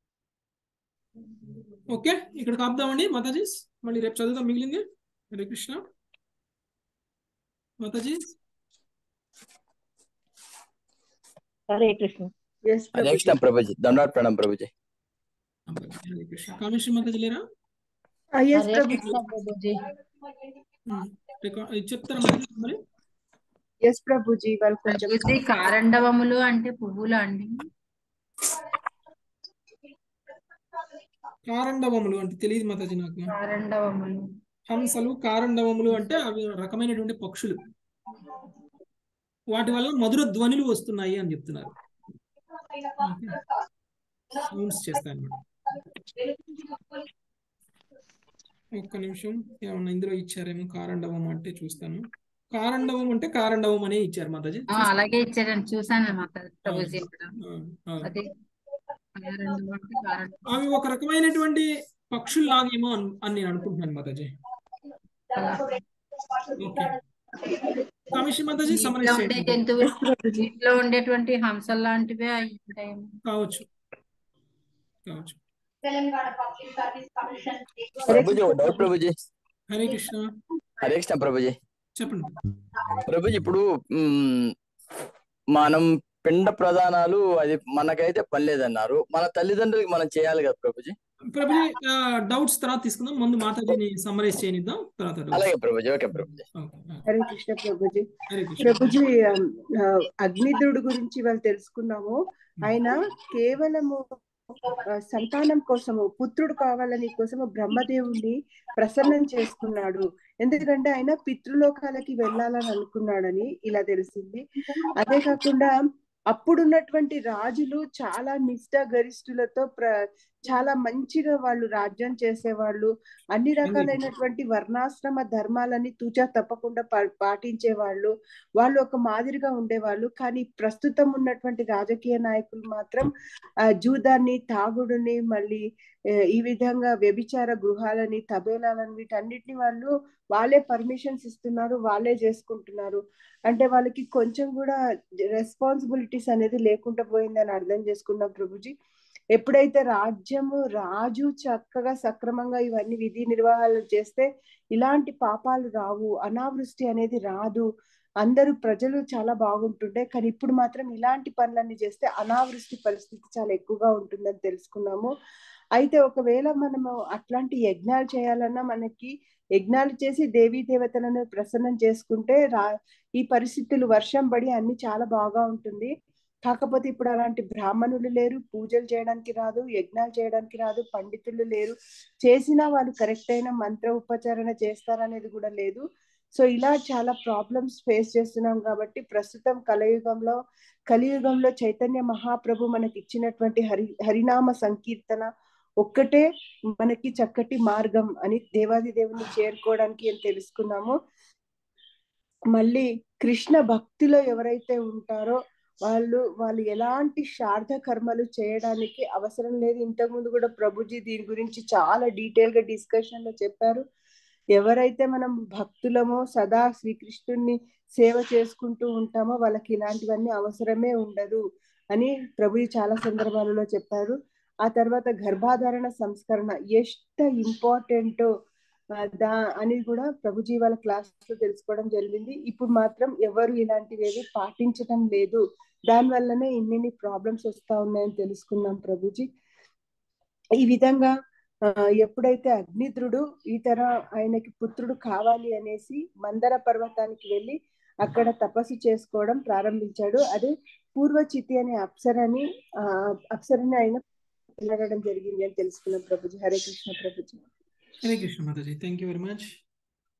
ఓకే ఇక్కడికి ఆపుదామండి మాతాజీ మళ్ళీ రేపు చదువుదాం మిగిలింది హరే కృష్ణ మాతాజీ హరే కృష్ణ హరే కృష్ణ ప్రభుజీ దండాట్ ప్రణాం ప్రభుజీ హరే కృష్ణ కామేశ్వరి మాతాజీ లేరా హరే కృష్ణ ప్రభుజీ ఉమ్, రికా- ఇది చెప్తారా మాతాజీ మరి ఎస్ ప్రభుజీ వాళ్ళు కొంచెం ప్రభుజీ కారండవములు అంటే పువ్వులు అండి కారండవములు అంటే తెలియదు మాతాజీ నాకు కారండవములు హంసలు కారండవములు అంటే అవి రకమైనటువంటి పక్షులు వాటి వల్ల మధుర ధ్వనులు వస్తున్నాయి అని చెప్తున్నారు సౌండ్స్ చేస్తాయి అన్నమాట ఒక్క నిమిషం ఏమన్నా ఇందులో ఇచ్చారేమో కారండవం అంటే చూస్తాను కారండవం అంటే కారండవం అనే ఇచ్చారు మాతాజీ ఆ, అలాగే ఇచ్చారని చూసాను మాత ప్రభుజీ ఇక్కడ ఆ, ఆ. అదే కారండవం అంటే కారండవం అవి ఒక రకమైనటువంటి పక్షుల్లాగేమో అని అని నేను అనుకుంటున్నాను మాతాజీ ఓకే కమిషన్ మాతాజీ నీటిలో సమరైజ్ ఉండే చేయండి జంతువులు నీటిలో ఉండేటువంటి హంసలు లాంటివే అయి ఉంటాయేమో కావచ్చు కావచ్చు ప్రభుజీ ఒక డౌట్ ప్రభుజీ హరే కృష్ణ హరే కృష్ణ ప్రభుజీ చెప్పండి ప్రభుజీ ఇప్పుడు మ్, మనం పిండ ప్రదానాలు అది మనకైతే పని లేదన్నారు మన తల్లిదండ్రులకి మనం చేయాలి కదా ప్రభుజీ ప్రభుజీ డౌట్స్ తర్వాత తీసుకుందాం ముందు మాతాజీని సమరైజ్ చేయనిద్దాం తర్వాత డౌట్స్ అలాగే ప్రభుజీ ఓకే ప్రభుజీ హరే కృష్ణ ప్రభుజీ హరే కృష్ణ ప్రభుజీ ఆ, అగ్నిద్రుడు గురించి వాళ్ళు తెలుసుకున్నాము ఆయన కేవలము ఆ, సంతానం కోసము పుత్రుడు కావాలని కోసము బ్రహ్మదేవుణ్ణి ప్రసన్నం చేసుకున్నాడు ఎందుకంటే ఆయన పితృలోకాలకి వెళ్ళాలని అనుకున్నాడని ఇలా తెలిసింది అదే కాకుండా అప్పుడున్నటువంటి రాజులు చాలా నిష్ఠ గరిష్ఠులతో ప్ర చాలా మంచిగా వాళ్ళు రాజ్యం చేసేవాళ్ళు అన్ని రకాలైనటువంటి వర్ణాశ్రమ ధర్మాలని తూచా తప్పకుండా పా- పాటించేవాళ్ళు వాళ్ళు ఒక మాదిరిగా ఉండేవాళ్ళు కానీ ప్రస్తుతం ఉన్నటువంటి రాజకీయ నాయకులు మాత్రం ఆ జూదాన్ని తాగుడుని మళ్ళీ ఆ, ఈ విధంగా వ్యభిచార గృహాలని తబేలాలని వీటన్నిటిని వాళ్ళు వాళ్ళే పర్మిషన్స్ ఇస్తున్నారు వాళ్ళే చేసుకుంటున్నారు అంటే వాళ్ళకి కొంచెం కూడా రెస్పాన్సిబిలిటీస్ అనేది లేకుండా పోయిందని అర్థం చేసుకున్నాం ప్రభుజీ ఎప్పుడైతే రాజ్యము రాజు చక్కగా సక్రమంగా ఇవన్నీ విధి నిర్వహణలు చేస్తే ఇలాంటి పాపాలు రావు అనావృష్టి అనేది రాదు అందరూ ప్రజలు చాలా బాగుంటుండే కానీ ఇప్పుడు మాత్రం ఇలాంటి పనులన్నీ చేస్తే అనావృష్టి పరిస్థితి చాలా ఎక్కువగా ఉంటుందని తెలుసుకున్నాము అయితే ఒకవేళ మనము అట్లాంటి యజ్ఞాలు చేయాలన్నా మనకి యజ్ఞాలు చేసి దేవీ దేవతలను ప్రసన్నం చేసుకుంటే రా ఈ పరిస్థితులు వర్షం పడి అన్ని చాలా బాగా ఉంటుంది కాకపోతే ఇప్పుడు అలాంటి బ్రాహ్మణులు లేరు పూజలు చేయడానికి రాదు యజ్ఞాలు చేయడానికి రాదు పండితులు లేరు చేసినా వాళ్ళు కరెక్ట్ అయిన మంత్ర ఉపచారణ చేస్తారనేది కూడా లేదు సో ఇలా చాలా ప్రాబ్లమ్స్ ఫేస్ చేస్తున్నాం కాబట్టి ప్రస్తుతం కలయుగంలో కలియుగంలో చైతన్య మహాప్రభు మనకి ఇచ్చినటువంటి హరి హరినామ సంకీర్తన ఒక్కటే మనకి చక్కటి మార్గం అని దేవాది దేవుని చేరుకోవడానికి అని తెలుసుకున్నాము మళ్ళీ కృష్ణ భక్తిలో ఎవరైతే ఉంటారో వాళ్ళు వాళ్ళు ఎలాంటి శార్థ కర్మలు చేయడానికి అవసరం లేదు ఇంతకుముందు కూడా ప్రభుజీ దీని గురించి చాలా డీటెయిల్ గా డిస్కషన్ లో చెప్పారు ఎవరైతే మనం భక్తులమో సదా శ్రీకృష్ణుడిని సేవ చేసుకుంటూ ఉంటామో వాళ్ళకి ఇలాంటివన్నీ అవసరమే ఉండదు అని ప్రభుజీ చాలా సందర్భాలలో చెప్పారు ఆ తర్వాత గర్భాధారణ సంస్కరణ ఎంత ఇంపార్టెంట్ దా అని కూడా ప్రభుజీ వాళ్ళ క్లాస్ లో తెలుసుకోవడం జరిగింది ఇప్పుడు మాత్రం ఎవరు ఇలాంటివి ఏవి పాటించడం లేదు దాని వల్లనే ఇన్ని ప్రాబ్లమ్స్ వస్తా ఉన్నాయని తెలుసుకున్నాం ప్రభుజీ ఈ విధంగా ఎప్పుడైతే అగ్నిద్రుడు ఈ తర ఆయనకి పుత్రుడు కావాలి అనేసి మందర పర్వతానికి వెళ్ళి అక్కడ తపస్సు చేసుకోవడం ప్రారంభించాడు అదే పూర్వచితి అనే అప్సరని ఆ అప్సరని ఆయన వెళ్ళడం జరిగింది అని తెలుసుకున్నాం ప్రభుజీ హరే కృష్ణ ప్రభుజీ హరే కృష్ణ మాతాజీ థ్యాంక్ యూ వెరీ మచ్